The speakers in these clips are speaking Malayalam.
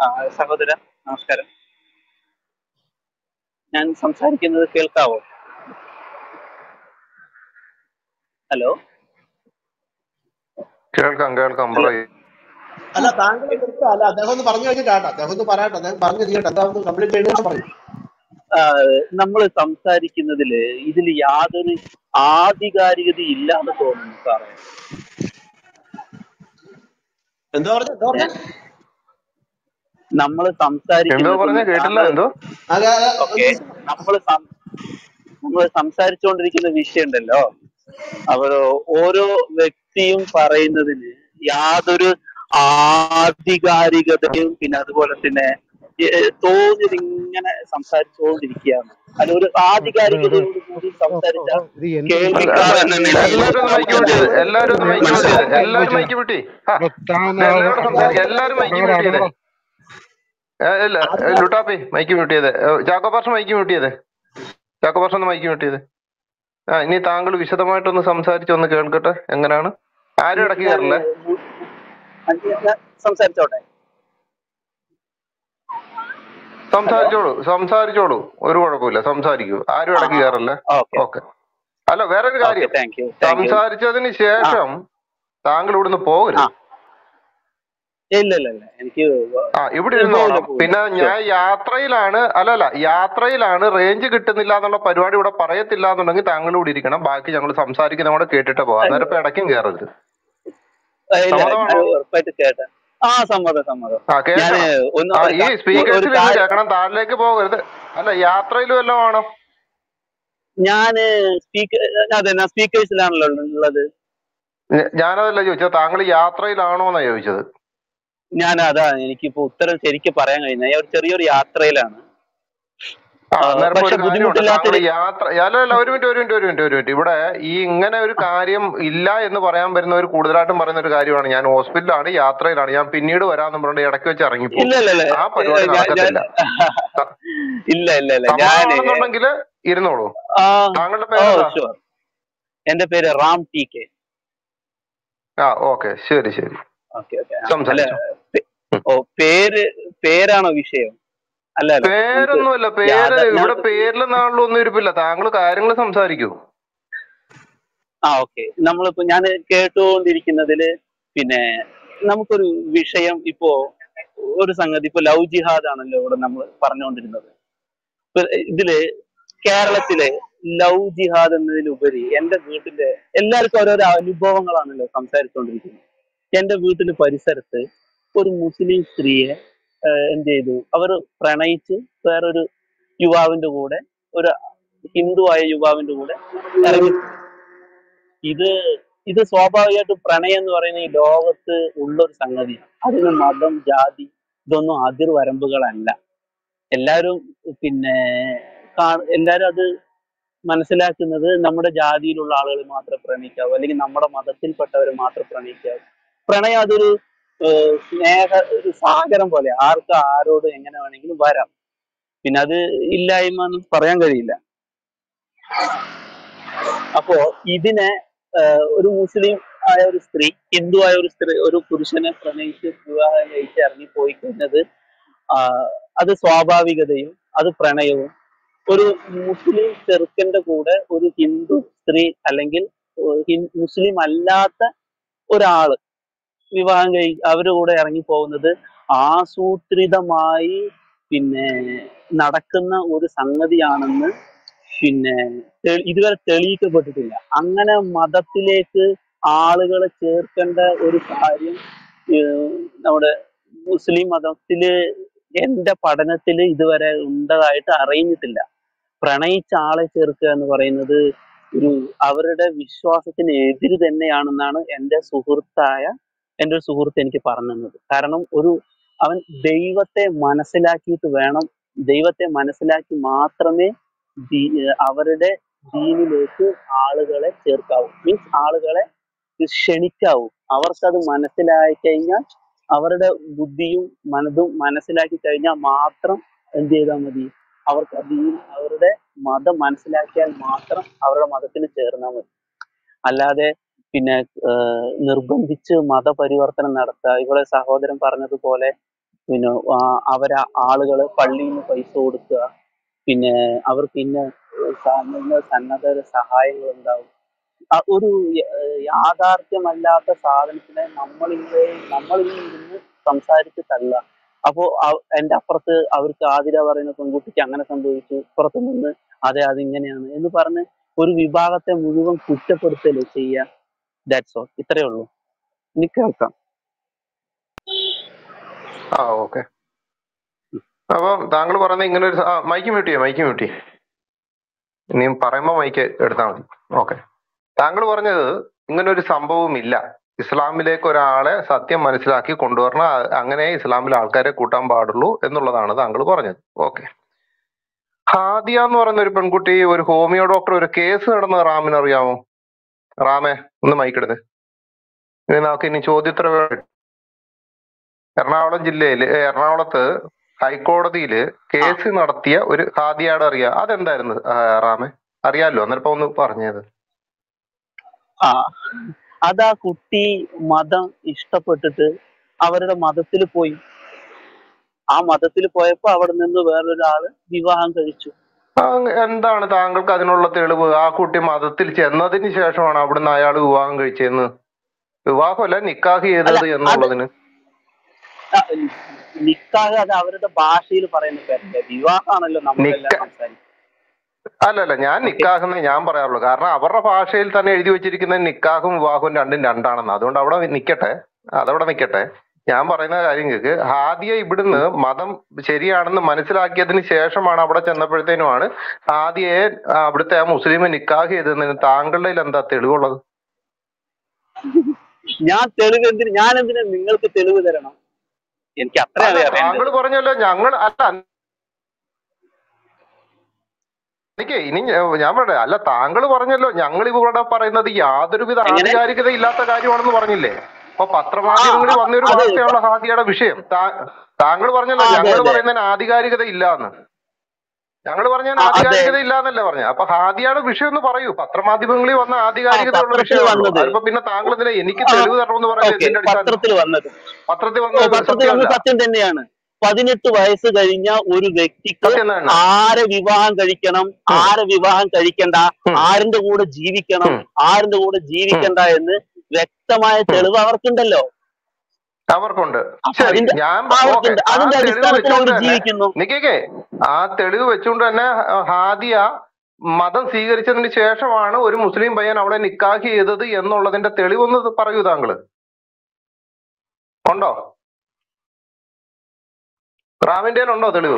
ആ, സഹോദരൻ നമസ്കാരം ഞാൻ സംസാരിക്കുന്നത് കേൾക്കാവോ ഹലോ കേൾക്കാം കേൾക്കാം പറയൂ അല്ല താങ്കൾ നിർത്തുക അല്ല അദ്ദേഹം ഒന്ന് പറഞ്ഞു കഴിഞ്ഞിട്ടാട്ടോ അദ്ദേഹം ഒന്ന് പറയട്ടെ അദ്ദേഹം പറഞ്ഞു തീരട്ടെ എന്താ ഒന്ന് കംപ്ലീറ്റ് ചെയ്തിട്ട് പറയും നമ്മൾ സംസാരിക്കുന്നതില് ഇതിൽ യാതൊരു ആധികാരികത ഇല്ലാന്ന് തോന്നുന്നു സാറേ എന്താ പറഞ്ഞു എന്താ പറഞ്ഞു നമ്മൾ എന്തോ പറഞ്ഞ കേട്ടില്ല സംസാരിക്കുന്നത് എന്തോ അതെ അതെ ഓക്കെ നമ്മൾ നമ്മൾ സംസാരിച്ചുകൊണ്ടിരിക്കുന്ന വിഷയം ഉണ്ടല്ലോ അവർ ഓരോ വ്യക്തിയും പറയുന്നതിന് യാതൊരു ആധികാരികതയും പിന്നെ അതുപോലെ തന്നെ ഏഹ് തോന്നിയത് ഇങ്ങനെ സംസാരിച്ചുകൊണ്ടിരിക്കുകയാണ് അല്ല ഒരു ആധികാരികതയോട് കൂടി സംസാരിച്ച ഇത് എന്ത് കേൾവിക്കാരൻ എന്ന നിലയിൽ എല്ലാരും ഒന്ന് മൈക്ക് മ്യൂട്ട് ചെയ്ത് എല്ലാരും ഒന്ന് മൈക്ക് മ്യൂട്ട് ചെയ്ത് എല്ലാരും മൈക്ക് മ്യൂട്ട് ചെയ്ത് ആ താങ്കൾ എല്ലാവരും സംസാരിക്കുക എല്ലാരും മൈക്ക് മ്യൂട്ട് ചെയ്തേ ഏ, ഇല്ല ഏ, ലുട്ടാപ്പി മൈക്ക് മ്യൂട്ട് ചെയ്തേ ഏ, ജാക്കോ പാർഷ മൈക്ക് മ്യൂട്ട് ചെയ്തേ ജാക്കോ പാർഷ ഒന്ന് മൈക്ക് മ്യൂട്ട് ചെയ്തേ ആ ഇനി താങ്കൾ വിശദമായിട്ടൊന്ന് സംസാരിച്ച് ഒന്ന് കേൾക്കട്ടെ എങ്ങനെയാണ് ആരും ഇടയ്ക്ക് കയറില്ലേ ഞാൻ സംസാരിച്ചോട്ടെ സംസാരിച്ചോളൂ സംസാരിച്ചോളൂ ഒരു കുഴപ്പമില്ല സംസാരിക്കൂ ആരും ഇടയ്ക്ക് കയറല്ലേ ഓക്കെ ഓക്കെ അല്ല വേറൊരു ഓക്കെ കാര്യം താങ്ക് യു താങ്ക് യു സംസാരിച്ചതിന് ശേഷം താങ്കൾ ഇവിടുന്ന് പോകരുത് ആ ഇല്ല ഇല്ല ഇല്ല എനിക്ക് ആ ഇവിടെ പോകില്ല ഇരുന്നോണം പോകില്ല പിന്നെ ഷുവർ ഞാൻ യാത്രയിലാണ് അല്ലല്ല യാത്രയിലാണ് റേഞ്ച് കിട്ടുന്നില്ല എന്നുള്ള പരിപാടി ഇവിടെ പറയത്തില്ല എന്നുണ്ടെങ്കിൽ താങ്കൾ ഇവിടെ ഇരിക്കണം ബാക്കി ഞങ്ങൾ സംസാരിക്കുന്ന കൂടെ കേട്ടിട്ട് പോവാം അന്നേരം ഇപ്പൊ ഇടയ്ക്കും കയറരുത് ഇല്ല ഞാൻ സമ്മതമാണോ ഉറപ്പായിട്ട് കേട്ടെ ആ സമ്മതം സമ്മതം ആ ഞാൻ കേൾക്കണം ഒന്ന് ആ ഒരു ഈ കാ- ഒരു സ്പീക്കേഴ്സിൽ ഇരുന്ന് കാര്യം കേൾക്കണം താഴിലേക്ക് പോകരുത് അല്ല യാത്രയിലും വല്ലതും ആണോ ഞാന് സ്പീക്കർ അതെ ഞാൻ സ്പീക്കേഴ്സിലാണല്ലോ ഉള്ളത് ഞ- ഞാനതല്ല ചോദിച്ചത് താങ്കൾ യാത്രയിലാണോ എന്നാ ചോദിച്ചത് ഞാൻ അതാ എനിക്കിപ്പോ ഉത്തരം ശരിക്കും പറയാൻ കഴിഞ്ഞ ഞാൻ ഒരു ചെറിയൊരു യാത്രയിലാണ് ആ ആ, അന്നേരം ഇപ്പൊ പക്ഷെ ഒരു കാര്യമുണ്ട് താങ്കൾ ബുദ്ധിമുട്ടില്ലാത്തൊരു യാത്ര അല്ല അല്ല ഒരു മിനിറ്റ് ഒരു മിനിറ്റ് ഒരു മിനിറ്റ് ഒരു മിനിറ്റ് ഇവിടെ ഈ ഇങ്ങനെ ഒരു കാര്യം ഇല്ല എന്ന് പറയാൻ വരുന്നവർ കൂടുതലായിട്ടും പറയുന്ന ഒരു കാര്യമാണ് ഞാൻ ഹോസ്പിറ്റലാണ് യാത്രയിലാണ് ഞാൻ പിന്നീട് വരാമെന്ന് പറഞ്ഞിട്ട് ഇടയ്ക്ക് വെച്ച് ഇറങ്ങിപ്പോകും ഇല്ല ഇല്ല ഇല്ല ആ പരിപാടി ഞാൻ ഞാൻ നടക്കത്തില്ല സ- ഇല്ല ഇല്ല ഇല്ല ഞാന് സമ്മതമാണെന്നുണ്ടെങ്കിൽ ഇരുന്നോളൂ ആ താങ്കളുടെ ഓ പേരെന്താ ഷുവർ എന്റെ പേര് റാം ടി കെ ആ ഓക്കെ ശരി ശരി ഓക്കെ ഓക്കെ അല്ല സംസാരിച്ചോ പേ- ഉം. ഓ പേര് പേരാണോ വിഷയം അല്ല അല്ല നമുക്ക് പേരൊന്നുമല്ല പേര് യാത ഞാൻ ഇവിടെ പേരിലെന്നാണല്ലോ ഒന്നും ഇരിപ്പില്ല താങ്കൾ കാര്യങ്ങൾ സംസാരിക്കൂ ആ ഓക്കെ നമ്മളിപ്പോ ഞാൻ കേട്ടുകൊണ്ടിരിക്കുന്നതില് പിന്നെ നമുക്കൊരു വിഷയം ഇപ്പോ ഒരു സംഗതി ഇപ്പൊ ലവ് ജിഹാദ് ആണല്ലോ ഇവിടെ നമ്മൾ പറഞ്ഞുകൊണ്ടിരുന്നത് ഇപ്പൊ ഇതില് കേരളത്തിലെ ലവ് ജിഹാദ് എന്നതിലുപരി എന്റെ വീട്ടിലെ എല്ലാവർക്കും ഓരോരോ അനുഭവങ്ങളാണല്ലോ സംസാരിച്ചുകൊണ്ടിരിക്കുന്നത് എന്റെ വീട്ടില് പരിസരത്ത് ഒരു മുസ്ലിം സ്ത്രീയെ ഏഹ്, എന്ത് ചെയ്തു അവർ പ്രണയിച്ച് വേറൊരു യുവാവിന്റെ കൂടെ ഒരു ഹിന്ദുവായ യുവാവിന്റെ കൂടെ ഇറങ്ങി ഇത് ഇത് സ്വാഭാവികമായിട്ടും പ്രണയം എന്ന് പറയുന്ന ഈ ലോകത്ത് ഉള്ളൊരു സംഗതിയാണ് അതിന് മതം ജാതി ഇതൊന്നും അതിർവരമ്പുകളല്ല എല്ലാവരും പിന്നെ കാ- എല്ലാവരും അത് മനസ്സിലാക്കുന്നത് നമ്മുടെ ജാതിയിലുള്ള ആളുകൾ മാത്രമേ പ്രണയിക്കാവൂ അല്ലെങ്കിൽ നമ്മുടെ മതത്തിൽപ്പെട്ടവർ മാത്രമേ പ്രണയിക്കാവൂ പ്രണയം അതൊരു ഏഹ്, സ്നേഹ ഒരു സാഗരം പോലെ ആർക്ക് ആരോട് എങ്ങനെ വേണമെങ്കിലും വരാം പിന്നെ അത് ഇല്ലായ്മ എന്ന് പറയാൻ കഴിയില്ല അപ്പോ ഇതിനെ ആഹ് ഒരു മുസ്ലിം ആയ ഒരു സ്ത്രീ ഹിന്ദു ആയ ഒരു സ്ത്രീ ഒരു പുരുഷനെ പ്രണയിച്ച് വിവാഹം കഴിച്ച് ഇറങ്ങിപ്പോയി കഴിഞ്ഞത് ആഹ് അത് സ്വാഭാവികതയും അത് പ്രണയവും ഒരു മുസ്ലിം ചെറുക്കന്റെ കൂടെ ഒരു ഹിന്ദു സ്ത്രീ അല്ലെങ്കിൽ ഒരു ഹിൻ- മുസ്ലിം അല്ലാത്ത ഒരാള് വിവാഹം കഴി അവരുടെ കൂടെ ഇറങ്ങി പോകുന്നത് ആസൂത്രിതമായി പിന്നെ നടക്കുന്ന ഒരു സംഗതിയാണെന്ന് പിന്നെ തെ- ഇതുവരെ തെളിയിക്കപ്പെട്ടിട്ടില്ല അങ്ങനെ മതത്തിലേക്ക് ആളുകളെ ചേർക്കേണ്ട ഒരു കാര്യം ഏഹ് നമ്മുടെ മുസ്ലിം മതത്തില് എന്റെ പഠനത്തില് ഇതുവരെ ഉണ്ടതായിട്ട് അറിഞ്ഞിട്ടില്ല പ്രണയിച്ച ആളെ ചേർക്കുക എന്ന് പറയുന്നത് ഒരു അവരുടെ വിശ്വാസത്തിന് എതിര് തന്നെയാണെന്നാണ് എൻ്റെ സുഹൃത്തായ എൻ്റെ ഒരു സുഹൃത്ത് എനിക്ക് പറഞ്ഞു തന്നത് കാരണം ഒരു അവൻ ദൈവത്തെ മനസ്സിലാക്കിയിട്ട് വേണം ദൈവത്തെ മനസ്സിലാക്കി മാത്രമേ ദീ- ഏർ അവരുടെ ദീനിലേക്ക് ആളുകളെ ചേർക്കാവൂ മീൻസ് ആളുകളെ ക്ഷണിക്കാവൂ അവർക്കത് മനസ്സിലായി കഴിഞ്ഞാൽ അവരുടെ ബുദ്ധിയും മനതും മനസ്സിലാക്കി കഴിഞ്ഞാൽ മാത്രം എന്ത് ചെയ്താൽ മതി അവർക്ക് ആ ദീൻ അവരുടെ മതം മനസ്സിലാക്കിയാൽ മാത്രം അവരുടെ മതത്തിൽ ചേർന്നാൽ മതി അല്ലാതെ പിന്നെ ഏർ നിർബന്ധിച്ച് മതപരിവർത്തനം നടത്തുക ഇവിടെ സഹോദരൻ പറഞ്ഞതുപോലെ പിന്നെ ആ, അവരെ ആളുകള് പള്ളിയിൽ നിന്ന് പൈസ കൊടുക്കുക പിന്നെ അവർക്ക് ഇന്ന സ- ഇന്ന സന്നദ്ധ സഹായങ്ങൾ ഉണ്ടാവും ആ ഒരു യ- യാഥാർത്ഥ്യമല്ലാത്ത സാധനത്തിനെ നമ്മളിങ്ങനെ നമ്മളിങ്ങനെ ഇരുന്ന് സംസാരിച്ച് തള്ളുക അപ്പോ അവ- എന്റെ അപ്പുറത്ത് അവർക്ക് ആതിര പറയുന്ന പെൺകുട്ടിക്ക് അങ്ങനെ സംഭവിച്ചു ഇപ്പുറത്ത് നിന്ന് അതെ അതിങ്ങനെയാണ് എന്ന് പറഞ്ഞ് ഒരു വിഭാഗത്തെ മുഴുവൻ കുറ്റപ്പെടുത്തല് ചെയ്യുക ദാറ്റ്സ് ഓൾ ഇത്രയേ ഉള്ളൂ ഇനി കേൾക്കാം ആ ഓക്കെ അപ്പൊ താങ്കൾ പറയുന്ന ഇങ്ങനെ ഒരു സ- ആ, മൈക്ക് മ്യൂട്ട് ചെയ്യാം മൈക്ക് മ്യൂട്ട് ചെയ്യാം ഇനി പറയുമ്പോ മൈക്ക് എടുത്താൽ മതി ഓക്കെ താങ്കൾ പറഞ്ഞത് ഇങ്ങനെ ഒരു സംഭവം ഇല്ല ഇസ്ലാമിലേക്ക് ഒരാളെ സത്യം മനസ്സിലാക്കി കൊണ്ടുവരണം അ- അങ്ങനെ ഇസ്ലാമിലെ ആൾക്കാരെ കൂട്ടാൻ പാടുള്ളൂ എന്നുള്ളതാണ് താങ്കൾ പറഞ്ഞത് ഓക്കെ ഹാദിയ എന്ന് പറയുന്ന ഒരു പെൺകുട്ടി ഒരു ഹോമിയോ ഡോക്ടർ ഒരു കേസ് നടന്ന റാമിന് അറിയാമോ റാമേ ഒന്ന് മൈക്കെടുത്ത് ഇനി നമുക്ക് ഇനി ചോദ്യോത്തര എറണാകുളം ജില്ലയില് ഏ, എറണാകുളത്ത് ഹൈക്കോടതിയില് കേസ് നടത്തിയ ഒരു ഹാദിയാട് അറിയാം അതെന്തായിരുന്നു ആ, റാമെ അറിയാലോ അന്നേരം ഇപ്പൊ ഒന്ന് പറഞ്ഞത് ആ അതാ കുട്ടി മതം ഇഷ്ടപ്പെട്ടിട്ട് അവരുടെ മതത്തിൽ പോയി ആ മതത്തിൽ പോയപ്പോ അവിടെ നിന്ന് വേറൊരാള് വിവാഹം കഴിച്ചു ആ, എന്താണ് താങ്കൾക്ക് അതിനുള്ള തെളിവ് ആ കുട്ടി മതത്തിൽ ചെന്നതിന് ശേഷമാണ് അവിടുന്ന് അയാൾ വിവാഹം കഴിച്ചതെന്ന് വിവാഹമല്ല നിക്കാഹ് അല്ല ചെയ്തത് അത് എന്നുള്ളതിന് ആ, നിക്കാഹ് അത് അവരുടെ ഭാഷയിൽ പറയുന്ന പേരല്ല വിവാഹമാണല്ലോ നമ്മളെല്ലാം നിക്ക സംസാരിക്കുന്നത് അല്ലല്ല ഞാൻ ഓക്കെ നിക്കാഹ് എന്നേ ഞാൻ പറയാറുള്ളൂ കാരണം അവരുടെ ഭാഷയിൽ തന്നെ എഴുതി വെച്ചിരിക്കുന്ന നിക്കാഹും വിവാഹവും രണ്ടും രണ്ടാണെന്ന് അതുകൊണ്ട് അവിടെ നിക്കട്ടെ അതവിടെ നിക്കട്ടെ ഞാൻ പറയുന്ന കാര്യം കേക്ക് ഹാദിയ ഇവിടുന്ന് മതം ശരിയാണെന്ന് മനസ്സിലാക്കിയതിന് ശേഷമാണ് അവിടെ ചെന്നപ്പോഴത്തേനുമാണ് ഹാദിയയെ ആ, അവിടുത്തെ ആ മുസ്ലിം നിക്കാഹ് ചെയ്തതിന് താങ്കളുടെ കയ്യിൽ എന്താ തെളിവുള്ളത് ഞാൻ തെളിവ് എന്തിന് ഞാൻ എന്തിനാ നിങ്ങൾക്ക് തെളിവ് തരണം എനിക്ക് അത്രേ അല്ല അറിയാം താങ്കൾ വേണ്ടത് പറഞ്ഞല്ലോ ഞങ്ങൾ അല്ല എനിക്ക് ഇനി ഞ- ഞാൻ പറയട്ടെ അല്ല താങ്കൾ പറഞ്ഞല്ലോ ഞങ്ങൾ ഇവിടെ പറയുന്നത് യാതൊരുവിധ എങ്ങനെ ആധികാരികത ഇല്ലാത്ത കാര്യമാണെന്ന് പറഞ്ഞില്ലേ അപ്പൊ ആ പത്രമാധ്യമങ്ങളിൽ ആ, വന്നൊരു അത് വാർത്തയാണല്ലോ ഹാദിയയുടെ വിഷയം താ- താങ്കൾ ആ, പറഞ്ഞല്ലോ അതെ ഞങ്ങൾ അതെ പറയുന്നതിന് ആധികാരികത ഇല്ലാന്ന് ഞങ്ങൾ പറഞ്ഞതിന് ആ, അതെ ആധികാരികത ഇല്ലാന്നല്ലേ പറഞ്ഞു അപ്പൊ ഹാദിയയുടെ വിഷയം ഒന്ന് പറയൂ പത്രമാധ്യമങ്ങളിൽ വന്ന ആ ആധികാരികതയുള്ള പത്രത്തിൽ വിഷയമാണല്ലോ വന്നത് അതിപ്പോ പിന്നെ താങ്കൾ എന്തിനാ എനിക്ക് ആ തെളിവ് തരണമെന്ന് പറയുന്നത് ഓക്കെ എന്തിന്റെ അടിസ്ഥാനത്തിൽ പത്രത്തിൽ വന്നത് പത്രത്തിൽ ഓ വന്നത് പത്രത്തിൽ സത്യമല്ല വന്നത് സത്യം തന്നെയാണ് പതിനെട്ട് വയസ്സ് കഴിഞ്ഞ ഒരു വ്യക്തിക്ക് സത്യം തന്നെ ആരെ വിവാഹം കഴിക്കണം ഉം, ആരെ വിവാഹം കഴിക്കണ്ട ഉം, ആരിന്റെ കൂടെ ജീവിക്കണം ഉം, ആരിന്റെ കൂടെ ഉം, ജീവിക്കണ്ട എന്ന് വ്യക്തമായ ഉം. തെളിവ് അവർക്കുണ്ടല്ലോ അവർക്കുണ്ട് അപ്പൊ ശരി അതിന്റെ ഞാൻ ഓക്കെ അവർക്കുണ്ട് ആ അതിന്റെ തെളിവ് അടിസ്ഥാനത്തിൽ അവർ വെച്ചുകൊണ്ട് തന്നെ ജീവിക്കുന്നു നിക്കേ ആ തെളിവ് വെച്ചുകൊണ്ട് തന്നെ ആ, ഹാദിയ മതം സ്വീകരിച്ചതിന് ശേഷമാണ് ഒരു മുസ്ലിം പയ്യൻ അവിടെ നിക്കാഹ് ചെയ്തത് എന്നുള്ളതിന്റെ തെളിവൊന്ന് പറയൂ താങ്കള് ഉണ്ടോ റാമിന്റെ ഉണ്ടോ തെളിവ്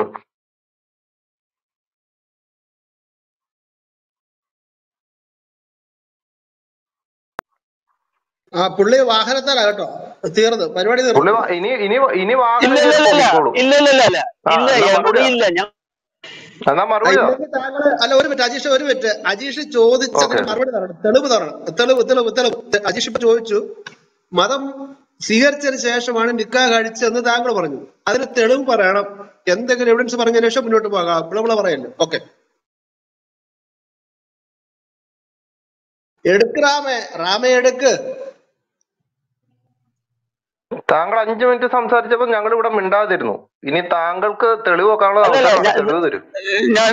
ആ പുള്ളി വാഹനത്താലാ കേട്ടോ തീർന്നു പരിപാടി പുള്ളി തീർന്നു വാ- ഇനി ഇനി ഇനി വാഹനം ഇല്ല കയറി ഇല്ല ഇല്ല പൊക്കോളൂ ഇല്ല ഇല്ല ഇല്ല ഇല്ല ആ ഇല്ല എന്നാ മറുപടി എവിടെയില്ല ഞാൻ എന്നാ ആ, മറുപടി താ ഇല്ലെങ്കിൽ താങ്കള് അല്ല ഒരു മിനിറ്റ് അജീഷ് ഒരു മിനിറ്റ് അജീഷ് ചോദിച്ചതിന് ഓക്കെ മറുപടി തരണം തെളിവ് തരണം തെളിവ് തെളിവ് തെളിവ് തെ- അജീഷ് ഇപ്പൊ ചോദിച്ചു മതം സ്വീകരിച്ചതിന് ശേഷമാണ് നിക്കാഹ് കഴിച്ചതെന്ന് താങ്കൾ പറഞ്ഞു അതിന് തെളിവ് പറയണം എന്തെങ്കിലും എവിഡൻസ് പറഞ്ഞതിന് ശേഷം മുന്നോട്ട് പോകാം ഇവിടെ പറയല്ലോ ഓക്കെ എടുക്ക് റാമേ റാമേ എടുക്ക് താങ്കൾ അഞ്ചു മിനിറ്റ് സംസാരിച്ചപ്പോൾ ഞങ്ങൾ ഇവിടെ മിണ്ടാതിരുന്നു ഇനി താങ്കൾക്ക് തെളിവ് വെക്കാനുള്ള അല്ലല്ല അവസരമാണ് ഞാൻ തെളിവ് തരും ഞാൻ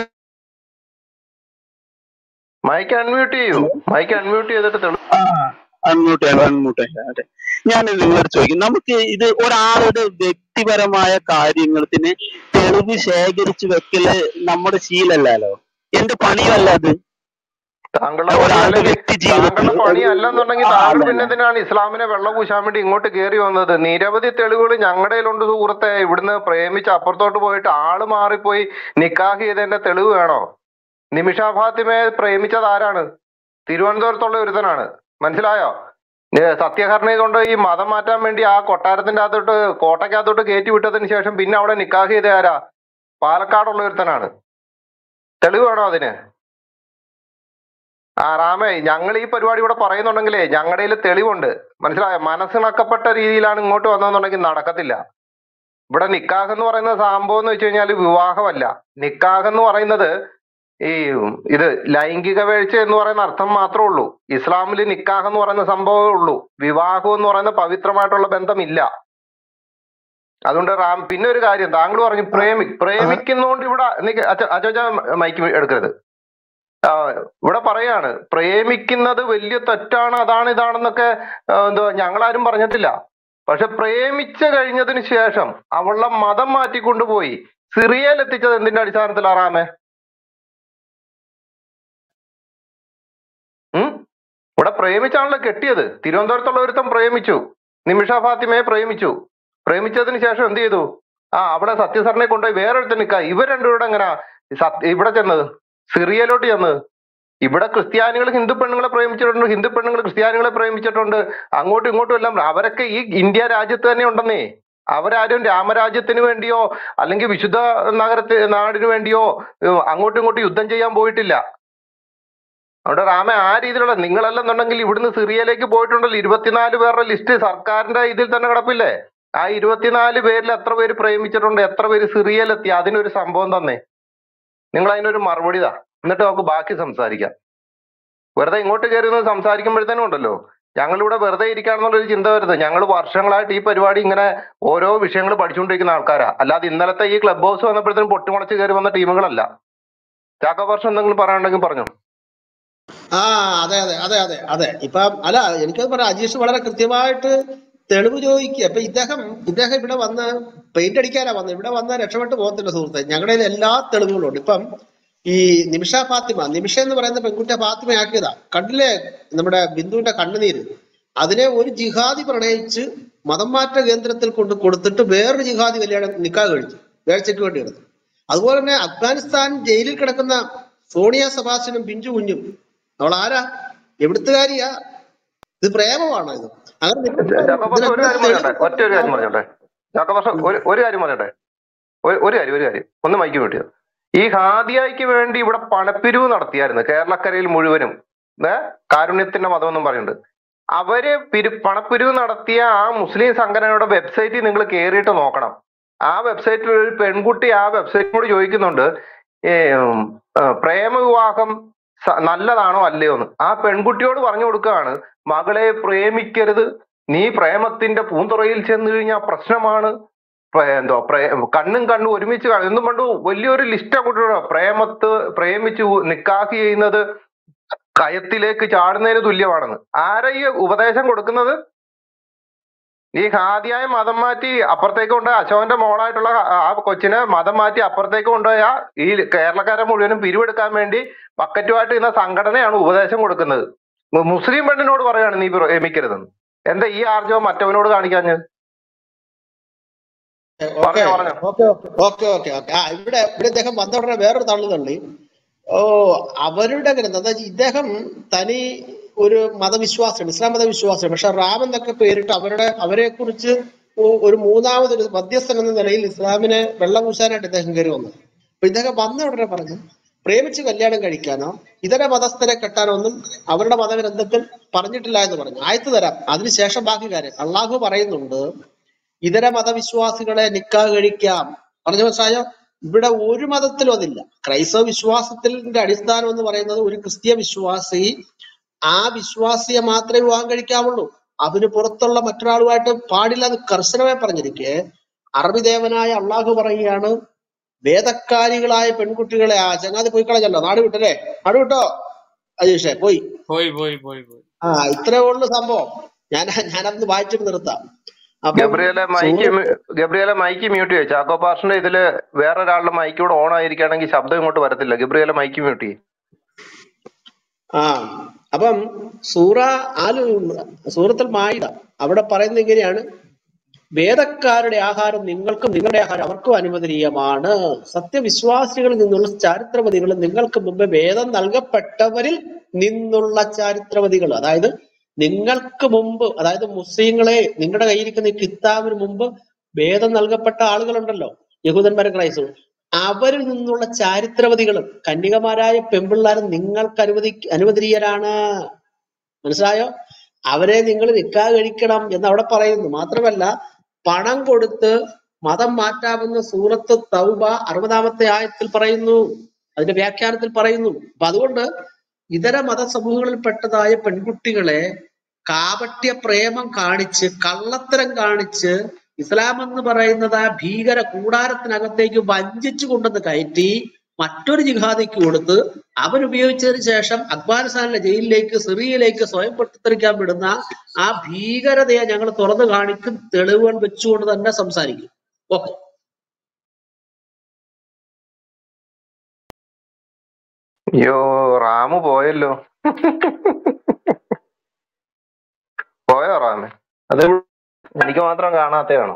മൈക്ക് അൺമ്യൂട്ട് ചെയ്യൂ മൈക്ക് അൺമ്യൂട്ട് ചെയ്തിട്ട് തെളിവ് അൺമ്യൂട്ട് ചെയ്യാം അൺമ്യൂട്ട് ചെയ്യാം അതെ ഞാൻ നിങ്ങളോട് ചോദിക്കും നമുക്ക് ഇത് ഒരാളുടെ വ്യക്തിപരമായ കാര്യത്തിന് തെളിവ് ശേഖരിച്ചു വെക്കല് നമ്മുടെ ശീലല്ലല്ലോ എന്റെ പണിയല്ല അത് താങ്കളുടെ ഒരാളുടെ പണിയല്ലെങ്കിൽ വ്യക്തി ജീവിതത്തിൽ താങ്കളുടെ പണി അല്ലെന്നുണ്ടെങ്കിൽ ആ, താങ്കൾ അല്ല, പിന്നെ അല്ല. എന്തിനാണ് ഇസ്ലാമിനെ വെള്ളം പൂശാൻ വേണ്ടി ഇങ്ങോട്ട് കയറി വന്നത് നിരവധി തെളിവുകൾ ഞങ്ങളുടെ കയ്യിലുണ്ട് സുഹൃത്തെ ഇവിടുന്ന് പ്രേമിച്ച് അപ്പുറത്തോട്ട് പോയിട്ട് ആള് മാറിപ്പോയി നിക്കാഹ് ചെയ്തതിന്റെ തെളിവ് വേണോ നിമിഷ ഫാത്തിമയെ പ്രേമിച്ചത് ആരാണ് തിരുവനന്തപുരത്തുള്ള ഒരുത്തനാണ് മനസ്സിലായോ ഏ, സത്യഹരണി കൊണ്ട് ഈ മതം മാറ്റാൻ വേണ്ടി ആ കൊട്ടാരത്തിന്റെ അകത്തോട്ട് കോട്ടയ്ക്കകത്തോട്ട് കയറ്റി വിട്ടതിന് ശേഷം പിന്നെ അവിടെ നിക്കാഹ് ചെയ്ത ആരാ പാലക്കാടുള്ള ഒരുത്തനാണ് തെളിവ് വേണോ അതിന് ആ റാമേ ഞങ്ങൾ ഈ പരിപാടി ഇവിടെ പറയുന്നുണ്ടെങ്കിലേ ഞങ്ങളുടെ കയ്യിൽ തെളിവുണ്ട് മനസ്സിലായോ മനസ്സിണക്കപ്പെട്ട രീതിയിലാണ് ഇങ്ങോട്ട് വന്നതെന്നുണ്ടെങ്കിൽ നടക്കത്തില്ല ഇവിടെ നിക്കാഹ് എന്ന് പറയുന്ന സംഭവം എന്ന് വെച്ച് കഴിഞ്ഞാൽ വിവാഹമല്ല നിക്കാഹ് എന്ന് പറയുന്നത് ഈ ഇത് ലൈംഗിക വീഴ്ച എന്ന് പറയുന്ന അർത്ഥം മാത്രമേ ഉള്ളൂ ഇസ്ലാമിൽ നിക്കാഹ് എന്ന് പറയുന്ന സംഭവമേ ഉള്ളൂ വിവാഹം എന്ന് പറയുന്ന പവിത്രമായിട്ടുള്ള ബന്ധമില്ല അതുകൊണ്ട് റാം പിന്നെ ഒരു കാര്യം താങ്കൾ പറഞ്ഞു പ്രേമി പ്രേമിക്കുന്നോണ്ട് ഇവിടെ നിക്ക് അച്ഛ അച്ഛാ മൈക്ക് എടുക്കരുത് ആ, ഇവിടെ പറയാണ് പ്രേമിക്കുന്നത് വലിയ തെറ്റാണ് അതാണ് ഇതാണെന്നൊക്കെ ആ, എന്തോ ഞങ്ങളാരും പറഞ്ഞിട്ടില്ല പക്ഷെ പ്രേമിച്ചു കഴിഞ്ഞതിന് ശേഷം അവളുടെ മതം മാറ്റിക്കൊണ്ടുപോയി സിറിയയിൽ എത്തിച്ചത് എന്തിന്റെ അടിസ്ഥാനത്തിലാ റാമേ ഉം ഇവിടെ പ്രേമിച്ചാണല്ലോ കെട്ടിയത് തിരുവനന്തപുരത്തുള്ള ഒരുത്തൻ പ്രേമിച്ചു നിമിഷ ഫാത്തിമയെ പ്രേമിച്ചു പ്രേമിച്ചതിന് ശേഷം എന്ത് ചെയ്തു ആ അവിടെ സത്യസറിനെ കൊണ്ടുപോയി വേറൊരുത്തൻ നിൽക്ക ഇവർ രണ്ടുപേരുടെ എങ്ങനാ സത്യ ഇവിടെ ചെന്നത് സിറിയയിലോട്ട് ചെന്നത് ഇവിടെ ക്രിസ്ത്യാനികൾ ഹിന്ദു പെണ്ണുങ്ങളെ പ്രേമിച്ചിട്ടുണ്ട് ഹിന്ദു പെണ്ണുങ്ങൾ ക്രിസ്ത്യാനികളെ പ്രേമിച്ചിട്ടുണ്ട് അങ്ങോട്ടും ഇങ്ങോട്ടും എല്ലാം അവരൊക്കെ ഈ ഇന്ത്യ രാജ്യത്ത് തന്നെ ഉണ്ടെന്നേ അവരാരും രാമരാജ്യത്തിന് വേണ്ടിയോ അല്ലെങ്കിൽ വിശുദ്ധ നഗരത്തി നാടിന് വേണ്ടിയോ ഉം, അങ്ങോട്ടും ഇങ്ങോട്ടും യുദ്ധം ചെയ്യാൻ പോയിട്ടില്ല അവിടെ റാമ ആ രീതിയിലുള്ള നിങ്ങളല്ലെന്നുണ്ടെങ്കിൽ ഇവിടുന്ന് സിറിയയിലേക്ക് പോയിട്ടുണ്ടല്ലോ ഇരുപത്തിനാല് പേരുടെ ലിസ്റ്റ് സർക്കാരിന്റെ ഇതിൽ തന്നെ കിടപ്പില്ലേ ആ ഇരുപത്തിനാല് പേരിൽ എത്ര പേര് പ്രേമിച്ചിട്ടുണ്ട് എത്ര പേര് സിറിയയിലെത്തി അതിനൊരു സംഭവം തന്നെ നിങ്ങൾ അതിനൊരു മറുപടി താ എന്നിട്ട് നമുക്ക് ബാക്കി സംസാരിക്കാം വെറുതെ ഇങ്ങോട്ട് കയറി നിന്ന് സംസാരിക്കുമ്പോഴത്തേനും ഉണ്ടല്ലോ ഞങ്ങളിവിടെ വെറുതെ ഇരിക്കാണെന്നുള്ളൊരു ചിന്ത വരുന്നത് ഞങ്ങൾ വർഷങ്ങളായിട്ട് ഈ പരിപാടി ഇങ്ങനെ ഓരോ വിഷയങ്ങൾ പഠിച്ചുകൊണ്ടിരിക്കുന്ന ആൾക്കാരാ അല്ലാതെ ഇന്നലത്തെ ഈ ക്ലബ് ഹൗസ് വന്നപ്പോഴത്തേനും പൊട്ടിമുളച്ച് കയറി വന്ന ടീമുകളല്ല ചാക്ക വർഷം എന്തെങ്കിലും പറയാനുണ്ടെങ്കിൽ പറഞ്ഞു ആ അതെ അതെ അതെ അതെ അതെ ഇപ്പം അല്ല എനിക്കത് പറയാം അജീഷ് വളരെ കൃത്യമായിട്ട് തെളിവ് ചോദിക്കുക ഇപ്പൊ ഇദ്ദേഹം ഇദ്ദേഹം ഇവിടെ വന്ന് പെയിന്റ് അടിക്കാനാ വന്നത് ഇവിടെ വന്ന് രക്ഷപ്പെട്ട് പോകത്തില്ല സുഹൃത്തെ ഞങ്ങളുടെ കയ്യിൽ എല്ലാ തെളിവുകളും ഉണ്ട് ഇപ്പം ഈ നിമിഷ ഫാത്തിമ നിമിഷ എന്ന് പറയുന്ന പെൺകുട്ടിയെ ഫാത്തിമയാക്കിയതാ കണ്ടില്ലേ നമ്മുടെ ബിന്ദുവിന്റെ കണ്ണുനീര് അതിനെ ഒരു ജിഹാദി പ്രണയിച്ച് മതം മാറ്റ കേന്ദ്രത്തിൽ കൊണ്ട് കൊടുത്തിട്ട് വേറൊരു ജിഹാദി കല്യാണം നിക്കാ കഴിച്ചു വേഴ്ചയ്ക്ക് വേണ്ടി എടുത്തു അതുപോലെ തന്നെ അഫ്ഗാനിസ്ഥാൻ ജയിലിൽ കിടക്കുന്ന സോണിയ സബാസിനും പിഞ്ചു കുഞ്ഞും അവൾ ആരാ എവിടുത്തുകാരിയാ ഇത് പ്രേമമാണോ ഇത് അങ്ങനെ നിങ്ങൾ ചാക്കോബാഷ ഒരു കാര്യം പറഞ്ഞോട്ടെ തെളിവ് ഒറ്റ ഒരു കാര്യം പറഞ്ഞോട്ടെ ചാക്കോബാഷ ഒരു ഒരു കാര്യം പറഞ്ഞോട്ടെ ഒരു ഒരു കാര്യം ഒരു കാര്യം ഒന്ന് മൈക്ക് കിട്ടിയത് ഈ ഹാദിയായിക്ക് വേണ്ടി ഇവിടെ പണപ്പിരിവ് നടത്തിയായിരുന്നു കേരളക്കരയിൽ മുഴുവനും ഏ കാരുണ്യത്തിന്റെ മതം എന്നും പറയുന്നുണ്ട് അവര് പിരി പണപ്പിരിവ് നടത്തിയ ആ മുസ്ലിം സംഘടനയുടെ വെബ്സൈറ്റിൽ നിങ്ങൾ കയറിയിട്ട് നോക്കണം ആ വെബ്സൈറ്റിൽ ഒരു പെൺകുട്ടി ആ വെബ്സൈറ്റിനോട് ചോദിക്കുന്നുണ്ട് ഏ, ഉം, ആ, പ്രേമവിവാഹം സ- നല്ലതാണോ അല്ലയോ എന്ന് ആ പെൺകുട്ടിയോട് പറഞ്ഞു കൊടുക്കുകയാണ് മകളെ പ്രേമിക്കരുത് നീ പ്രേമത്തിന്റെ പൂന്തുറയിൽ ചെന്ന് കഴിഞ്ഞാൽ പ്രശ്നമാണ് പ്രേ- എന്തോ പ്രേ കണ്ണും കണ്ണും ഒരുമിച്ച് കാണും എന്നും പണ്ട് വലിയൊരു ലിസ്റ്റ് അങ്ങോട്ട് പ്രേമത്ത് പ്രേമിച്ച് ഉ- നിക്കാഹ് ചെയ്യുന്നത് കയത്തിലേക്ക് ചാടുന്നതിന് തുല്യമാണെന്ന് ആരാ ഈ ഉപദേശം കൊടുക്കുന്നത് ഈ ഹാദിയായ മതം മാറ്റി അപ്പുറത്തേക്ക് കൊണ്ടുപോയ അശോകന്റെ മോളായിട്ടുള്ള ആ ആ കൊച്ചിനെ മതം മാറ്റി അപ്പുറത്തേക്ക് കൊണ്ടുപോയ ഈ കേരളക്കാരെ മുഴുവനും പിരിവെടുക്കാൻ വേണ്ടി ബക്കറ്റുമായിട്ട് ഇന്ന സംഘടനയാണ് ഉപദേശം കൊടുക്കുന്നത് മു- മുസ്ലിം പെണ്ണിനോട് പറയാണ് നീ പ്രേമിക്കരുതെന്ന് എന്താ ഈ ആർജവം മറ്റവനോട് കാണിക്കാഞ്ഞത് ഓക്കെ പറഞ്ഞോ പറഞ്ഞോ ഓക്കെ ഓക്കെ ഓക്കെ ഓക്കെ ആ ഇവിടെ ഇവിടെ ഇദ്ദേഹം വന്ന ഉടനെ വേറൊരു തള്ളു തള്ളി ഓ അവരുടെ ഗ്രന്ഥം എന്താ വെച്ചാ ഇദ്ദേഹം തനി ഒരു മതവിശ്വാസിയാണ് ഇസ്ലാം മതവിശ്വാസിയാണ് പക്ഷെ റാം എന്നൊക്കെ പേരിട്ട് അവരുടെ അവരെ കുറിച്ച് ഒരു മൂന്നാമതൊരു മധ്യസ്ഥൻ എന്ന നിലയിൽ ഇസ്ലാമിനെ വെള്ളം പൂശാനായിട്ട് ഇദ്ദേഹം കയറി വന്നത് അപ്പൊ ഇദ്ദേഹം വന്ന ഉടനെ പറഞ്ഞു പ്രേമിച്ച് കല്യാണം കഴിക്കാനോ ഇതര മതസ്ഥരെ കെട്ടാനോ ഒന്നും അവരുടെ മതഗ്രന്ഥത്തിൽ പറഞ്ഞിട്ടില്ല എന്ന് പറഞ്ഞു ആയത്ത് തരാം അതിനുശേഷം ബാക്കി കാര്യം അള്ളാഹു പറയുന്നുണ്ട് ഇതര മതവിശ്വാസികളെ നിക്കാഹ് കഴിക്കാം പറഞ്ഞു മനസ്സിലായോ ഇവിടെ ഒരു മതത്തിലും അതില്ല ക്രൈസ്തവ വിശ്വാസത്തിന്റെ അടിസ്ഥാനം എന്ന് പറയുന്നത് ഒരു ക്രിസ്തീയ വിശ്വാസി ആ വിശ്വാസിയെ മാത്രമേ വിവാഹം കഴിക്കാവുള്ളൂ അതിന് പുറത്തുള്ള മറ്റൊരാളുമായിട്ട് പാടില്ല എന്ന് കർശനമായി പറഞ്ഞിരിക്കെ അറബി ദേവനായ അള്ളാഹു പറയുകയാണ് വേദക്കാരികളായ പെൺകുട്ടികളെ ആ ചങ്ങാതി പോയി കളഞ്ഞല്ലോ നാട് വിട്ടല്ലേ നാട് വിട്ടോ അജീഷേ പോയി പോയി പോയി പോയി പോയി ആ ഇത്രേ ഉള്ളു സംഭവം ഞാൻ ഞാനതൊന്ന് വായിച്ചിട്ട് നിർത്താം അപ്പം ഗബ്രിയലെ മൈക്ക് സൂറ മ്യൂ- ഗബ്രിയലെ മൈക്ക് മ്യൂട്ട് ചെയ്യും ചാക്കോ പാർഷന്റെ ഇതില് വേറൊരാളുടെ മൈക്ക് കൂടെ ഓൺ ആയിരിക്കുകയാണെങ്കിൽ ശബ്ദം ഇങ്ങോട്ട് വരത്തില്ല ഗബ്രിയലെ മൈക്ക് മ്യൂട്ട് ചെയ്യും ആ അപ്പം സൂറ ആല് സൂറത്തുൽ മായിദ അവിടെ പറയുന്നത് ഇങ്ങനെയാണ് വേദക്കാരുടെ ആഹാരം നിങ്ങൾക്കും നിങ്ങളുടെ ആഹാരം അവർക്കും അനുവദനീയമാണ് സത്യവിശ്വാസികളിൽ നിന്നുള്ള ചാരിത്രവതികൾ നിങ്ങൾക്ക് മുമ്പ് വേദം നൽകപ്പെട്ടവരിൽ നിന്നുള്ള ചാരിത്രവതികൾ അതായത് നിങ്ങൾക്ക് മുമ്പ് അതായത് മുസ്ലിങ്ങളെ നിങ്ങളുടെ കയ്യിരിക്കുന്ന ഈ കിതാബിന് മുമ്പ് വേദം നൽകപ്പെട്ട ആളുകളുണ്ടല്ലോ യഹൂദന്മാരും ക്രൈസ്തവരും അവരിൽ നിന്നുള്ള ചാരിത്രവതികളും കന്യകമാരായ പെൺപിള്ളാരും നിങ്ങൾക്ക് അനുവദി അനുവദനീയരാണ് മനസ്സിലായോ അവരെ നിങ്ങൾ നിക്കാ കഴിക്കണം എന്ന് അവിടെ പറയുന്നു മാത്രമല്ല പണം കൊടുത്ത് മതം മാറ്റാവുന്ന സൂറത്ത് തൗബ അറുപതാമത്തെ ആയത്തിൽ പറയുന്നു അതിന്റെ വ്യാഖ്യാനത്തിൽ പറയുന്നു അപ്പൊ അതുകൊണ്ട് ഇതര മതസമൂഹങ്ങളിൽപ്പെട്ടതായ പെൺകുട്ടികളെ കാപട്യ പ്രേമം കാണിച്ച് കള്ളത്തരം കാണിച്ച് ഇസ്ലാം എന്ന് പറയുന്നത് ആ ഭീകര കൂടാരത്തിനകത്തേക്ക് വഞ്ചിച്ചു കൊണ്ടുവന്ന് കയറ്റി മറ്റൊരു ജിഹാദിക്ക് കൊടുത്ത് അവരുപയോഗിച്ചതിന് ശേഷം അഫ്ഗാനിസ്ഥാനിലെ ജയിലിലേക്ക് സിറിയയിലേക്ക് സ്വയം പൊട്ടിത്തെറിക്കാൻ വിടുന്ന ആ ഭീകരതയെ ഞങ്ങൾ തുറന്നു കാണിക്കും തെളിവുകൾ വെച്ചുകൊണ്ട് തന്നെ സംസാരിക്കും ഓക്കെ അയ്യോ റാമു പോയല്ലോ പോയോ റാമ് അത് എനിക്ക് മാത്രം കാണാത്തയാണോ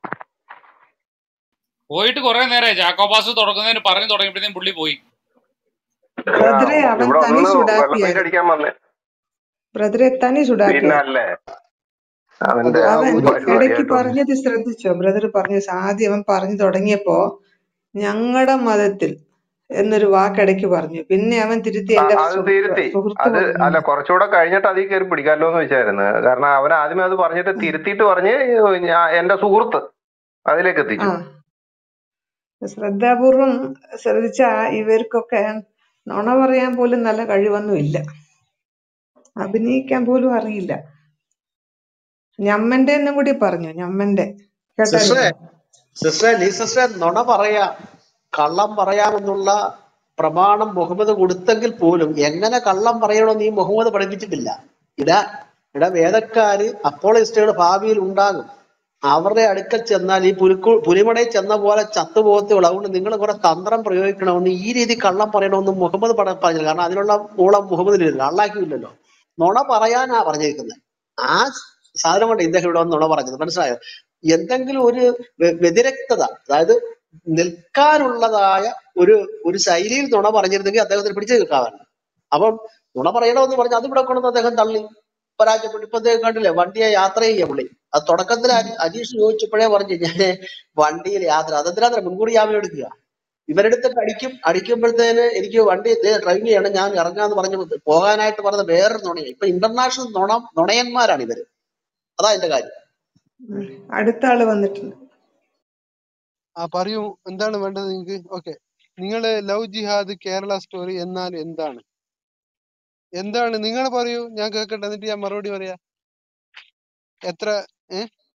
പോയിട്ട് കുറെ നേരമായി ജാക്കോബാസ് തുടങ്ങുന്നതിന് പറഞ്ഞു തുടങ്ങിയപ്പോഴത്തേക്കും പുള്ളി പോയി ബ്രദറെ അവൻ ഇവിടെ തനി ഒന്ന് വെള്ളം സുഡാപ്പിയാണ് അടിക്കാൻ വന്നേ ബ്രദറെ തനി സുഡാപ്പിയാ പിന്നല്ലേ അവന്റെ അത് ആ അവൻ ഒരു ഇടയ്ക്ക് പരിപാടിയായിട്ടുണ്ട് പറഞ്ഞത് ശ്രദ്ധിച്ചോ ബ്രദർ പറഞ്ഞ ആദ്യം അവൻ പറഞ്ഞു തുടങ്ങിയപ്പോ ഞങ്ങളുടെ മതത്തിൽ എന്നൊരു വാക്ക് ഇടയ്ക്ക് പറഞ്ഞു പിന്നെ അവൻ തിരുത്തി ആ, എന്റെ അത് സുഹൃത്ത് തിരുത്തി സുഹൃത്ത് അത് അല്ല പറഞ്ഞു കുറച്ചുകൂടെ കഴിഞ്ഞിട്ട് അതിൽ കയറി പിടിക്കാമല്ലോ എന്ന് വെച്ചായിരുന്നു കാരണം അവൻ ആദ്യമേ അത് പറഞ്ഞിട്ട് തിരുത്തിയിട്ട് പറഞ്ഞ് ഞാ- എന്റെ സുഹൃത്ത് അതിലേക്ക് ആ എത്തിച്ചു ശ്രദ്ധാപൂർവം ശ്രദ്ധിച്ച ഇവർക്കൊക്കെ നുണ പറയാൻ പോലും നല്ല കഴിവൊന്നും ഇല്ല അഭിനയിക്കാൻ പോലും അറിയില്ല ഞമ്മന്റെ എന്നും കൂടി പറഞ്ഞു ഞമ്മന്റെ സിസ്റ്ററെ കേട്ടായിരുന്നോ സിസ്റ്ററെ നീ സിസ്റ്ററെ നുണ പറയാം കള്ളം പറയാമെന്നുള്ള പ്രമാണം മുഹമ്മദ് കൊടുത്തെങ്കിൽ പോലും എങ്ങനെ കള്ളം പറയണമെന്ന് ഈ മുഹമ്മദ് പഠിപ്പിച്ചിട്ടില്ല ഇടാ ഇവിടെ വേദക്കാര് അപ്പോളിസ്റ്റുകൾ ഭാവിയിൽ ഉണ്ടാകും അവരുടെ അടുക്കൽ ചെന്നാൽ ഈ പുലിക്കു പുലിമടയിൽ ചെന്ന പോലെ ചത്തുപോകത്തുള്ളൂ അതുകൊണ്ട് നിങ്ങൾ കുറെ തന്ത്രം പ്രയോഗിക്കണമെന്ന് ഈ രീതി കള്ളം പറയണമെന്ന് മുഹമ്മദ് പട- പറഞ്ഞില്ല കാരണം അതിനുള്ള ഊളം മുഹമ്മദിലില്ല അള്ളാഹ്ക്കില്ലല്ലോ നുണ പറയാനാ പറഞ്ഞിരിക്കുന്നത് ആ സാധനം കൊണ്ട് ഇദ്ദേഹം ഇവിടെ വന്ന് നുണ പറഞ്ഞത് മനസ്സിലായോ എന്തെങ്കിലും ഒരു വ്യ- വ്യതിരക്തത അതായത് നിൽക്കാനുള്ളതായ ഒരു ഒരു ശൈലിയിൽ നുണ പറഞ്ഞിരുന്നെങ്കിൽ അദ്ദേഹത്തിന് പിടിച്ചു നിൽക്കാമായിരുന്നു അപ്പം നുണ പറയണമെന്ന് പറഞ്ഞ് അത് ഇവിടെ കൊണ്ടുവന്ന് അദ്ദേഹം തള്ളി പരാജയപ്പെട്ടു ഇപ്പൊ അദ്ദേഹം കണ്ടില്ലേ വണ്ടിയെ യാത്ര ചെയ്യാൻ പുള്ളി അത് തുടക്കത്തിൽ അജി- അജീഷ് ചോദിച്ചപ്പോഴേ പറഞ്ഞു ഞാന് വണ്ടിയിൽ യാത്ര അതെന്തിനാ മുൻകൂടി ജാമ്യം എടുക്കുക ഇവരെടുത്തിട്ട് അടിക്കും അടിക്കുമ്പോഴത്തേന് എനിക്ക് വണ്ടി ഡ്രൈവിംഗ് ചെയ്യണം ഞാൻ ഇറങ്ങാന്ന് പറഞ്ഞ് പോകാനായിട്ട് പറഞ്ഞ വേറൊരു നുണയാണ് ഇപ്പൊ ഇന്റർനാഷണൽ നുണ നുണയന്മാരാണ് ഇവര് അതാ എന്റെ കാര്യം ഉം. അടുത്ത ആള് വന്നിട്ടുണ്ട് ആ പറയൂ എന്താണ് വേണ്ടത് നിങ്ങൾക്ക് ഓക്കെ നിങ്ങള് ലവ് ജിഹാദ് കേരള സ്റ്റോറി എന്നാൽ എന്താണ് എന്താണ് നിങ്ങൾ പറയൂ ഞാൻ കേൾക്കട്ടെ എന്നിട്ട് ഞാൻ മറുപടി പറയാ എത്ര ഏ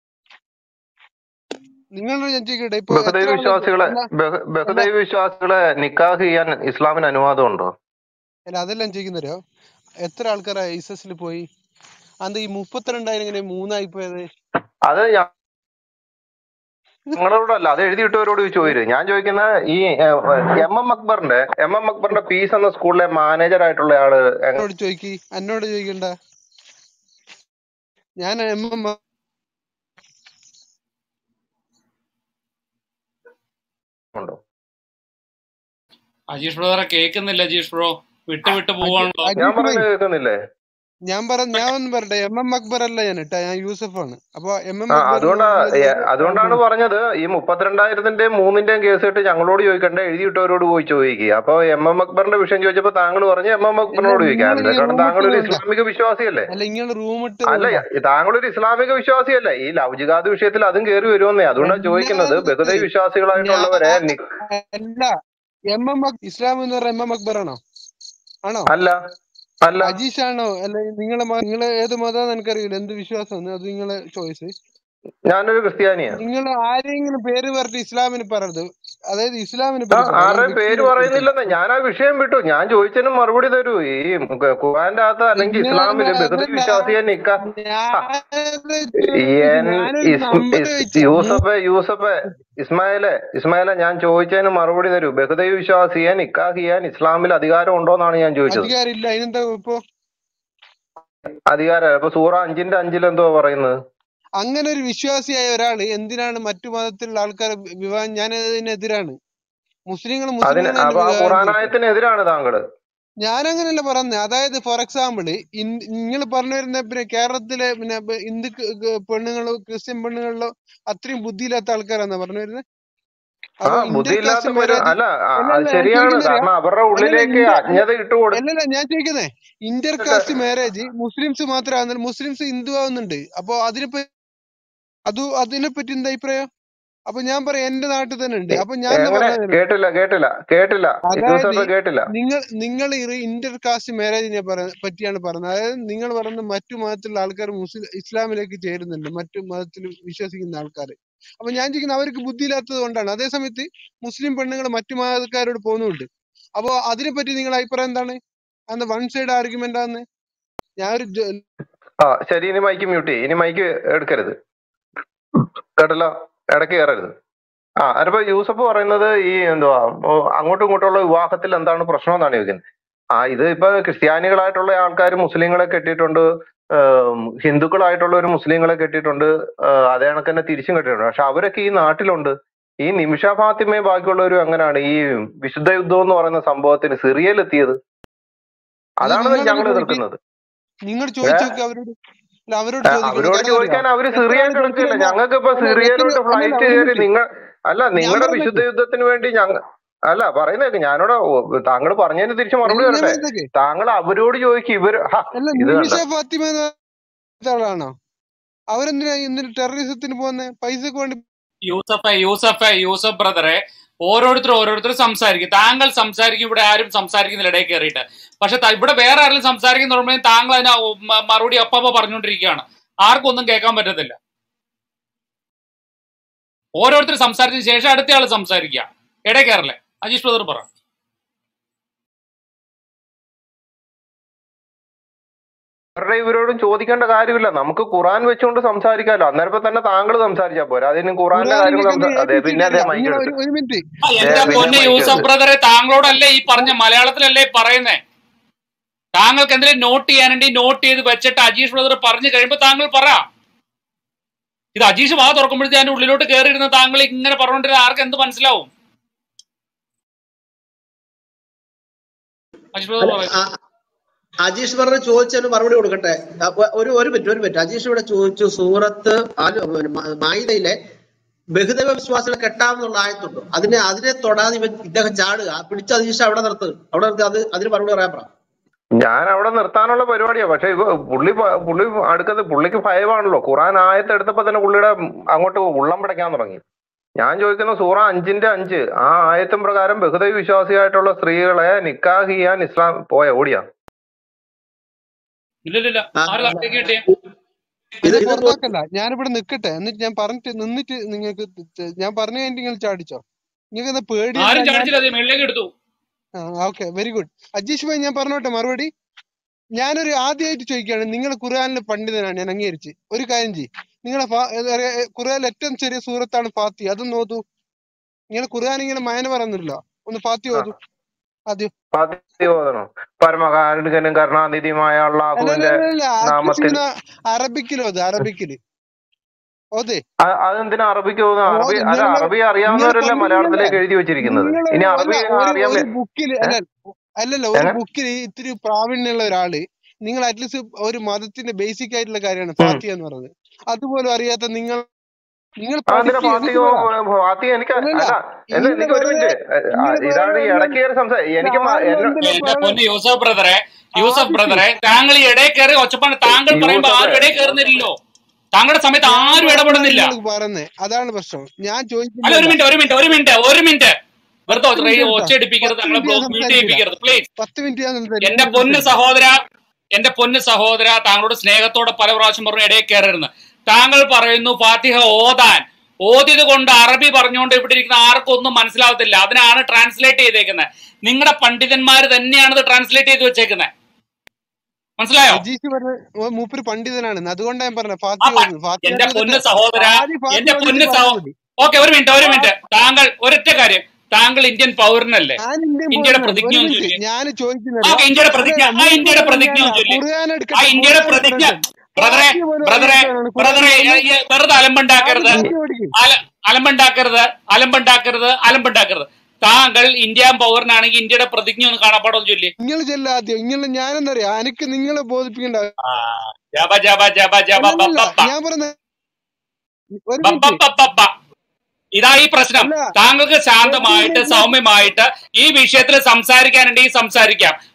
നിങ്ങൾ ഞാൻ ചോദിക്കട്ടെ ഇപ്പൊ എത്ര ബഹുദൈവ ആള് വിശ്വാസികളെ അല്ല ബഹു- അല്ല ബഹുദൈവ വിശ്വാസികളെ നിക്കാഹ് ചെയ്യാൻ ഇസ്ലാമിന് അനുവാദമുണ്ടോ അല്ല അതെല്ലാം ചോദിക്കുന്നവരോ എത്ര ആൾക്കാർ ഐസസിൽ പോയി അത് ഈ മുപ്പത്തിരണ്ടായിരം ഇങ്ങനെ മൂന്നായി പോയത് അത് ഞ- ഞങ്ങളോടല്ല അത് എഴുതിയിട്ടവരോട് ചോദിച്ചു ഞാൻ ചോദിക്കുന്ന ഈ എം എം അക്ബറിന്റെ എം എം അക്ബറിന്റെ പീസ് എന്ന സ്കൂളിലെ മാനേജർ ആയിട്ടുള്ള ആള് എങ്ങനെ എന്നോട് ചോദിക്കി എന്നോട് ചോദിക്കണ്ട ഞാൻ എം എം ഉണ്ടോ അജീഷ് ബ്രദറെ കേൾക്കുന്നില്ല അജീഷ് ബ്രോ വിട്ട് വിട്ട് പോവാണല്ലോ ഞാൻ അജീഷ് ഭായ് പറയുന്നത് കേൾക്കുന്നില്ലേ ഞാൻ പറ ഞാൻ ഒന്ന് പറയട്ടെ എം എം അക്ബർ അല്ല ഞാൻ ഇട്ടാ ഞാൻ യൂസഫാണ് അപ്പൊ എം എം ആ അക്ബർ അതുകൊണ്ടാ മുഹമ്മദ് ഏ, നബി അതുകൊണ്ടാണ് പറഞ്ഞത് ഈ മുപ്പത്തിരണ്ടായിരത്തിന്റെയും മൂന്നിന്റെയും കേസ് കേട്ട് ഞങ്ങളോട് ചോദിക്കണ്ടേ എഴുതിയിട്ടവരോട് പോയി ചോദിക്കുക അപ്പൊ എം എം അക്ബറിന്റെ വിഷയം ചോദിച്ചപ്പോ താങ്കൾ പറഞ്ഞു എം എം അല്ല അക്ബറിനോട് ചോദിക്കാം നിങ്ങൾ ഈ കാരണം താങ്കൾ ഒരു റൂമിട്ടത് കൊണ്ടാ ഇസ്ലാമിക വിശ്വാസിയല്ലേ അല്ല നിങ്ങൾ റൂമിട്ട് അല്ല കൊണ്ടാ താങ്കൾ ഒരു ഇസ്ലാമിക വിശ്വാസിയല്ലേ ഈ ലൗജികാദ് വിഷയത്തിൽ അതും കയറി വരുമെന്നേ അതുകൊണ്ടാണ് ചോദിക്കുന്നത് എല്ലായിടത്ത് ബഹുദൈ ഞാൻ വിശ്വാസികളായിട്ടുള്ളവരെ നി- അല്ല എം എം ഇസ്ലാം എന്ന് പറഞ്ഞ എം എം അക്ബർ ആണോ ആണോ അല്ല അല്ല അജീഷ് ആണോ അല്ല നിങ്ങളെ നിങ്ങള് ഏത് മതം എനിക്കറിയില്ല എന്ത് വിശ്വാസം അത് നിങ്ങളെ ചോയ്സ് ഞാനൊരു ക്രിസ്ത്യാനിയാ നിങ്ങൾ ആരെങ്കിലും പേര് പറഞ്ഞിട്ട് ഇസ്ലാമിന് പറയരുത് അതായത് ഇസ്ലാമിനെ ആ പറ്റി പറ ആരുടെയും അല്ലെങ്കിൽ പേര് വ്യക്തിനെ പറ്റി പറയുന്നില്ലെന്ന് ഞാൻ ആ വിഷയം വിട്ടു ഞാൻ ചോദിച്ചതിന് മറുപടി തരൂ ഈ ഖു- ഖുർആന്റെ അകത്ത് അല്ലെങ്കിൽ നിങ്ങൾ ഇസ്ലാമില് ബഹുദൈ അതല്ല വിശ്വാസിയെ നിക്ക ഞാനത് എൻ ചോദിച്ചു ഞാനൊരു ഇസ് നമ്പർ ഇസ് ചോദിച്ചു യൂസഫെ യൂസഫെ ഇസ്മായിലെ ഇസ്മായിലെ ഞാൻ ചോദിച്ചതിന് മറുപടി തരൂ ബഹുദൈവ വിശ്വാസിയെ നിക്കാഹ് ചെയ്യാൻ ഇസ്ലാമിൽ അധികാരം ഉണ്ടോന്നാണ് ഞാൻ ചോദിച്ചത് അധികാരമില്ല അതിനെന്താ ഇപ്പൊ അധികാരം അപ്പൊ സൂറ അഞ്ചിന്റെ അഞ്ചിൽ എന്തോ പറയുന്നത് അങ്ങനെ ഒരു വിശ്വാസിയായ ഒരാള് എന്തിനാണ് മറ്റു മതത്തിലുള്ള ആൾക്കാരെ വിവാഹം ഞാൻ അതിനെതിരാണ് മുസ്ലിങ്ങൾ അതിന് മുസ്ലിങ്ങൾ തന്നെ അപ്പൊ ആ വിവാഹം കഴിക്കും ഖുറാനായത്തിനെതിരാണ് താങ്കള് ഞാൻ അങ്ങനെയല്ല പറഞ്ഞത് അതായത് ഫോർ എക്സാമ്പിൾ നിങ്ങൾ പറഞ്ഞു വരുന്ന പിന്നെ കേരളത്തിലെ പിന്നെ ബ- ഹിന്ദു പെണ്ണുങ്ങളോ ക്രിസ്ത്യൻ പെണ്ണുങ്ങളിലോ അത്രയും ബുദ്ധിയില്ലാത്ത ആൾക്കാരാന്നാ പറഞ്ഞു വരുന്നത് ആ അപ്പൊ ഇന്റർ ബുദ്ധിയില്ലാത്ത കാസ്റ്റ് പേര് മാരേജ് അല്ല ആ, അല്ല അത് അല്ല ഞാൻ ശരിയാണ് ചോദിക്കുന്നത് കാരണം അവരുടെ അല്ലല്ല ഉള്ളിലേക്ക് ഇന്റർ അജ്ഞത ഇട്ട് കൊടു അല്ലല്ല ഞാൻ ചോദിക്കുന്നേ ഇന്റർ കാസ്റ്റ് മാരേജ് മുസ്ലിംസ് മാത്രമാകുന്നില്ല മുസ്ലിംസ് ഹിന്ദു ആവുന്നുണ്ട് അപ്പൊ അതിനെ അത് അതിനെ പറ്റി എന്താ അഭിപ്രായം അപ്പൊ ഞാൻ പറയാം എന്റെ നാട്ടിൽ തന്നെ ഉണ്ട് എ- അപ്പൊ ഞാൻ എന്താ എങ്ങനെ പറഞ്ഞത് കേട്ടില്ല കേട്ടില്ല കേട്ടില്ല അതായത് യൂസഫ് കേട്ടില്ല നിങ്ങൾ നിങ്ങൾ ഈ ഇന്റർ കാസ്റ്റ് മാരേജിനെ പറ്റിയാണ് പറഞ്ഞത് അതായത് നിങ്ങൾ പറയുന്ന മറ്റു മതത്തിലുള്ള ആൾക്കാർ മുസ്ലിം ഇസ്ലാമിലേക്ക് ചേരുന്നുണ്ട് മറ്റു മതത്തിൽ വിശ്വസിക്കുന്ന ആൾക്കാർ അപ്പൊ ഞാൻ ചോദിക്കുന്നത് അവർക്ക് ബുദ്ധിയില്ലാത്തത് കൊണ്ടാണ് അതേ സമയത്ത് മുസ്ലിം പെണ്ണുങ്ങൾ മറ്റു മതക്കാരോട് പോകുന്നുണ്ട് അപ്പൊ അതിനെപ്പറ്റി നിങ്ങളുടെ അഭിപ്രായം എന്താണ് അന്ന് വൺ സൈഡ് ആർഗ്യുമെന്റ് ആണ് ഞാൻ ഒരു ജ- ആ ശരി ഇനി മൈക്ക് മ്യൂട്ട് ചെയ്യ് ഇനി മൈക്ക് എടുക്കരുത് കേട്ടല്ലോ ഇടയ്ക്ക് കയറരുത് ആ അതിപ്പോ യൂസഫ് പറയുന്നത് ഈ എന്തുവാ ഓ, അങ്ങോട്ടും ഇങ്ങോട്ടുള്ള വിവാഹത്തിൽ എന്താണ് പ്രശ്നം എന്നാണ് ചോദിക്കുന്നത് ആ ഇത് ഇപ്പൊ ക്രിസ്ത്യാനികളായിട്ടുള്ള ആൾക്കാർ മുസ്ലിങ്ങളെ കെട്ടിയിട്ടുണ്ട് ഏം, ഹിന്ദുക്കളായിട്ടുള്ള ഒരു മുസ്ലിങ്ങളെ കെട്ടിയിട്ടുണ്ട് ആ, അതേ കണക്ക് തന്നെ തിരിച്ചും കെട്ടിയിട്ടുണ്ട് പക്ഷെ അവരൊക്കെ ഈ നാട്ടിലുണ്ട് ഈ നിമിഷ ഫാത്തിമയും ബാക്കിയുള്ളവരും അങ്ങനെയാണ് ഈ വിശുദ്ധ യുദ്ധം എന്ന് പറയുന്ന സംഭവത്തിന് സിറിയയിൽ എത്തിയത് അല്ല അതാണ് നിങ്ങളത് ഞങ്ങൾ ചോദിക്ക് എതിർക്കുന്നത് നിങ്ങൾ ഏ ചോദിച്ചു നോക്ക് അവരോട് അല്ല അവരോട് ഏ, ചോദിക്കണം അവരോട് കാരണം അറിയോ ചോദിക്കാൻ അവര് എത്ര സിറിയ ആള് കിടക്കില്ല ഗൾഫിലല്ല ഞങ്ങൾക്ക് ഇപ്പൊ അല്ല എത്ര സിറിയയിലോട്ട് അല്ലല്ല ഫ്ലൈറ്റ് ഒരു കയറി മിനിറ്റ് നിങ്ങൾ അല്ല ഞാൻ നിങ്ങളുടെ പറയുന്നത് വിശുദ്ധ യുദ്ധത്തിന് വേണ്ടി ഞങ്ങ അല്ല പറയുന്നേക്ക് ഞാനോട് താങ്കൾ പറഞ്ഞതിന് തിരിച്ച് മറുപടി ഞാൻ പറയട്ടെ പറയുന്നേക്ക് താങ്കൾ അവരോട് ചോദിക്കും ഇവര് ഹാ, അല്ല ഇത് നിമിഷ കണ്ട ഫാത്തിമ എന്ന് പറഞ്ഞ ആളാണോ അവരെന്തിനാ ഇന്നലെ ടെററിസത്തിന് പോകുന്നത് പൈസക്ക് വേണ്ടി യൂസഫെ യൂസഫെ യൂസഫ് ബ്രദറെ ഓരോരുത്തർ ഓരോരുത്തർ സംസാരിക്കും താങ്കൾ സംസാരിക്കും ഇവിടെ ആരും സംസാരിക്കുന്നില്ല ഇടയിൽ കയറിയിട്ട് പക്ഷെ ത- ഇവിടെ വേറെ ആരെങ്കിലും സംസാരിക്കുന്ന പറയുമ്പോൾ താങ്കൾ അതിന് മ- മറുപടി അപ്പപ്പ പറഞ്ഞുകൊണ്ടിരിക്കുകയാണ് ആർക്കും ഒന്നും കേൾക്കാൻ പറ്റത്തില്ല ഓരോരുത്തർ സംസാരിച്ചതിന് ശേഷം അടുത്ത ആൾ സംസാരിക്കുക ഇടയിൽ കയറല്ലേ അജീഷ് ബ്രദർ പറ അവരുടെ ഇവരോടും ചോദിക്കേണ്ട കാര്യമില്ല നമുക്ക് ഖുറാൻ വെച്ചുകൊണ്ട് സംസാരിക്കാമല്ലോ അന്നേരപ്പോ തന്നെ താങ്കൾ സംസാരിച്ചാ പോരാ അതിന് ഖുറാനിലെ കാര്യങ്ങൾ ഖുറാനിലേക്ക് സംസാ അതെ പിന്നെ ഏൽപ്പിച്ചിട്ടില്ല അതേ മൈക്ക് നിങ്ങൾ എടുത്ത് ഒരു ഒരു മിനിറ്റ് ആ, ദേ, എന്റെ പിന്നെ പൊന്നെ മൈക്ക് യൂസഫ് എടുത്ത് ബ്രദറെ താങ്കളോടല്ലേ ഈ പറഞ്ഞ മലയാളത്തിലല്ലേ ഈ പറയുന്നേ താങ്കൾക്ക് എന്തെങ്കിലും നോട്ട് ചെയ്യാനുണ്ടെങ്കിൽ നോട്ട് ചെയ്ത് വെച്ചിട്ട് അജീഷ് ബ്രദർ പറഞ്ഞു കഴിയുമ്പോൾ താങ്കൾ പറ ഇത് അജീഷ് വാ തുറക്കുമ്പോഴത്തേക്ക് അതിന്റെ ഉള്ളിലോട്ട് കയറിയിരുന്ന താങ്കൾ ഇങ്ങനെ പറഞ്ഞുകൊണ്ടിരുന്ന ആർക്ക് എന്ത് മനസ്സിലാവും അജീഷ് ബ്രദർ അല്ല പറയും ആ- അജീഷ് പറഞ്ഞ ചോദിച്ചതിന് മറുപടി കൊടുക്കട്ടെ അപ്പൊ ഒരു ഒരു മിനിറ്റ് ഒരു മിനിറ്റ് അജീഷ് ഇവിടെ ചോദിച്ചു സൂറത്ത് ആലു- പിന്നെ മ- മായിദയിലെ ബഹുദൈവ വിശ്വാസികളെ കെട്ടാമെന്നുള്ള ആയത്തുണ്ട് അതിനെ അതിനെ തൊടാതെ ഇവൻ ഇദ്ദേഹം ചാടുക പിടിച്ച് അജീഷ് അവിടെ നിർത്ത് അവിടെ നിർത്തി അത് അതിന് മറുപടി പറയാൻ പറ ഞാൻ അവിടെ നിർത്താനുള്ള പരിപാടിയാ പക്ഷെ ഇവ പുള്ളി പ- പുള്ളി അടുക്കത്ത് പുള്ളിക്ക് ഭയമാണല്ലോ ഖുറാൻ ആയത്ത് എടുത്തപ്പോ തന്നെ പുള്ളിയുടെ അങ്ങോട്ട് ഉള്ളം പിടയ്ക്കാൻ തുടങ്ങി ഞാൻ ചോദിക്കുന്ന സൂറ അഞ്ചിന്റെ അഞ്ച് ആ ആയത്തും പ്രകാരം ബഹുദൈവ വിശ്വാസിയായിട്ടുള്ള സ്ത്രീകളെ നിക്കാഹ് ചെയ്യാൻ ഇസ്ലാം പോയ ഓടിയാ ഇല്ലില്ല ആ, ആര് അല്ല, താഴേക്ക് കിട്ടിയേ ഇത് എന്നെ ഇത് പുറത്താക്കല്ല ഞാനിവിടെ നിക്കട്ടെ എന്നിട്ട് ഞാൻ പറഞ്ഞിട്ട് നിന്നിട്ട് നിങ്ങൾക്ക് ത- ഞാൻ പറഞ്ഞു കഴിഞ്ഞിട്ട് നിങ്ങൾ ചാടിച്ചോ നിങ്ങൾക്ക് എന്താ പേടിയല്ല ആരും ഞാൻ ചാടിച്ചില്ല അത് മേളിലേക്ക് എടുത്തു okay very good Ajeesh bhai ഞാൻ പറഞ്ഞോട്ടെ മറുപടി ഞാനൊരു ആദ്യമായിട്ട് ചോദിക്കുകയാണ് നിങ്ങൾ ഖുർആനിലെ പണ്ഡിതനാണ് ഞാൻ അംഗീകരിച്ച് ഒരു കാര്യം ചെയ്യ് നിങ്ങളെ ഫാ- ഏ, ഏ, ഏ, ഖുർആനിലെ ഏറ്റവും ചെറിയ സൂറത്താണ് ഫാത്തി അതൊന്ന് ഓതൂ നിങ്ങൾ ഖുർആൻ ഇങ്ങനെ മയന പറയുന്നില്ല ഒന്ന് ഫാത്തി ആ ഓതൂ ആദ്യം പതിവോദനോ പരമകാരുണികനും കരുണാനിധിയുമായ അല്ല അല്ല അള്ളാഹുവിന്റെ അല്ല അല്ല അറ്റ്ലീസ്റ്റ് നാമത്തിൽ ഇങ്ങനെ അറബിക്കിൽ ഓത് അറബിക്കില് ഓതേ അ- അതെന്തിനാ അറബിക്ക് പോകുന്നത് അറബി ഓത് അല്ല നിങ്ങൾ അറബി നിങ്ങൾ അറിയാവുന്നവരല്ലേ പണ്ഡിതനല്ലേ മലയാളത്തിലേക്ക് എഴുതി വെച്ചിരിക്കുന്നത് നിങ്ങൾ ഇനി അല്ല അറബി ഒരു അറിയാൻ ഒരു ബുക്കില് അല്ല അല്ലല്ല ഒരു ഏഹ് ബുക്കിൽ ഇത്തിരി പ്രാവീണ്യമുള്ള ഒരാള് നിങ്ങൾ അറ്റ്ലീസ്റ്റ് ഒരു മതത്തിന്റെ ബേസിക് ആയിട്ടുള്ള കാര്യമാണ് ഉം. ഫാത്തിഹ എന്ന് പറയുന്നത് അതുപോലും അറിയാത്ത നിങ്ങൾ നിങ്ങൾ ആ എന്തിനാ പഠിക്കുക ഫാത്തിക എന്നിട്ട് പറ ഫാത്തിക എനിക്ക് അല്ലല്ല അല്ല എന്താ ഇങ്ങനെ എനിക്ക് ഒരു വെറുതെ മിനിറ്റ് ആ, ഇങ്ങനെ ഇതാണ് വെറുതെ ഈ എല്ലാം ഇടയ്ക്ക് കയറി സംസാരിക്കും ഇത് എനിക്ക് മ- ആരും എന്നെ എന്തിനാ എന്റെ പറയണത് പൊന്ന് യൂസഫ് ബ്രദറെ യൂസഫ് ആദിക്ക് ബ്രദറെ താങ്കൾ ഈ ഇടയിൽ കയറി ഒച്ചപ്പാണ് താങ്കൾ പറയുമ്പോ യൂസഫേ ആരും ഇടയിൽ കയറുന്നില്ലല്ലോ താങ്കളുടെ സമയത്ത് ഞാൻ ആരും പറഞ്ഞാണ് ഇടപെടുന്നില്ല നിങ്ങൾ പറയുന്നത് അതാണ് പ്രശ്നം ഞാൻ അല്ല ഒരു ചോദിക്കുന്നില്ല മിനിറ്റ് ഒരു മിനിറ്റ് ഒരു മിനിറ്റ് ഒരു മിനിറ്റ് വെറുതെ പത്ത് മിനിറ്റ് ഒച്ച എടുത്താ അടിപ്പിക്കരുത് പത്ത് താങ്കളെ മിനിറ്റ് ഞാൻ ബ്ലോക്ക് മ്യൂട്ട് സംസാരിക്കില്ല ചെയ്യിപ്പിക്കരുത് പ്ലീസ് പത്ത് മിനിറ്റ് ഞാൻ സംസാരിക്കും എന്റെ ഞാൻ പൊന്ന് സംസാരിക്കും സഹോദര എന്റെ പൊന്ന് സഹോദര താങ്കളോട് സ്നേഹത്തോടെ പല പ്രാവശ്യം പറഞ്ഞു ഇടയിൽ കയറരുന്ന് താങ്കൾ പറയുന്നു ഫാത്തിഹ ഓതാൻ ഓതിയത് കൊണ്ട് അറബി പറഞ്ഞുകൊണ്ട് ഇവിടെ ഇരിക്കുന്ന ആർക്കും ഒന്നും മനസ്സിലാവത്തില്ല അതിനാണ് ട്രാൻസ്ലേറ്റ് ചെയ്തേക്കുന്നത് നിങ്ങളുടെ പണ്ഡിതന്മാർ തന്നെയാണ് ഇത് ട്രാൻസ്ലേറ്റ് ചെയ്ത് വെച്ചേക്കുന്നത് മനസ്സിലായോ അജീഷ് പറഞ്ഞ ഓ, മൂപ്പര് പണ്ഡിതനാണ് അതുകൊണ്ടാണ് ഞാൻ പറഞ്ഞത് ആ ഫാത്തിഹ പ- ഓതുന്നത് ഫാത്തിഹ എന്റെ ഓതിയിട്ട് പൊന്ന് സഹോദര ആദ്യം ഫാത്തിഹ എന്റെ ഓതിയിട്ട് പൊന്ന് പറഞ്ഞാൽ സഹോ മതി ഓക്കെ ഒരു മിനിറ്റ് ഒരു മിനിറ്റ് താങ്കൾ ഒരൊറ്റ കാര്യം താങ്കൾ ഇന്ത്യൻ പൗരനല്ലേ ഞാൻ ഇന്ത്യൻ ഇന്ത്യയുടെ പൗരനാണ് ഒരു പ്രതിജ്ഞ ഒന്ന് മിനിറ്റ് ചൊല്ലി ഞാൻ ആ ചോദിക്കുന്നില്ല ഓക്കെ ഇന്ത്യയുടെ പ്രതിജ്ഞ അല്ലല്ല ആ മൂപ്പര് ഇന്ത്യയുടെ പ്രതിജ്ഞ പറഞ്ഞാണ് ഒന്ന് ചൊല്ലി ഖുർആൻ ആ എടുക്കട്ടെ ഇന്ത്യയുടെ ഖുർആൻ പ്രതിജ്ഞ എടുക്കട്ടെ ബ്രദറെ ഫാത്തിഹ പോലും ബ്രദറെ അറിയാത്തവരാണ് ഖുർആൻ ബ്രദറെ ഒന്ന് ഏ, ഏ, വെറുതെ ആദ്യം അലമ്പുണ്ടാക്കരുത് ഫാത്തിഹ പഠിക്കും അല അലമ്പുണ്ടാക്കരുത് അലമ്പുണ്ടാക്കരുത് അലമ്പുണ്ടാക്കരുത് താങ്കൾ ഇന്ത്യൻ പൗരനാണെങ്കിൽ ഇന്ത്യയുടെ പ്രതിജ്ഞ ഒന്ന് കാണാപ്പാടം ഒന്ന് ചൊല്ലി നിങ്ങൾ ചെല്ല ആദ്യം നിങ്ങൾ ഞാനെന്താ പറയാ എനിക്ക് നിങ്ങളെ ബോധിപ്പിക്കേണ്ട ആ, ജബ ജബ ജബ ജബ അല്ലല്ല ബബ്ബ ഞാൻ പറഞ്ഞ ഒരു മിനിറ്റ് ബബ്ബ ഇതാ ഈ പ്രശ്നം അല്ല താങ്കൾക്ക് ശാന്തമായിട്ട് കേട്ടില്ല സൗമ്യമായിട്ട് ഈ വിഷയത്തിൽ സംസാരിക്കാനുണ്ടെങ്കിൽ സംസാരിക്കാം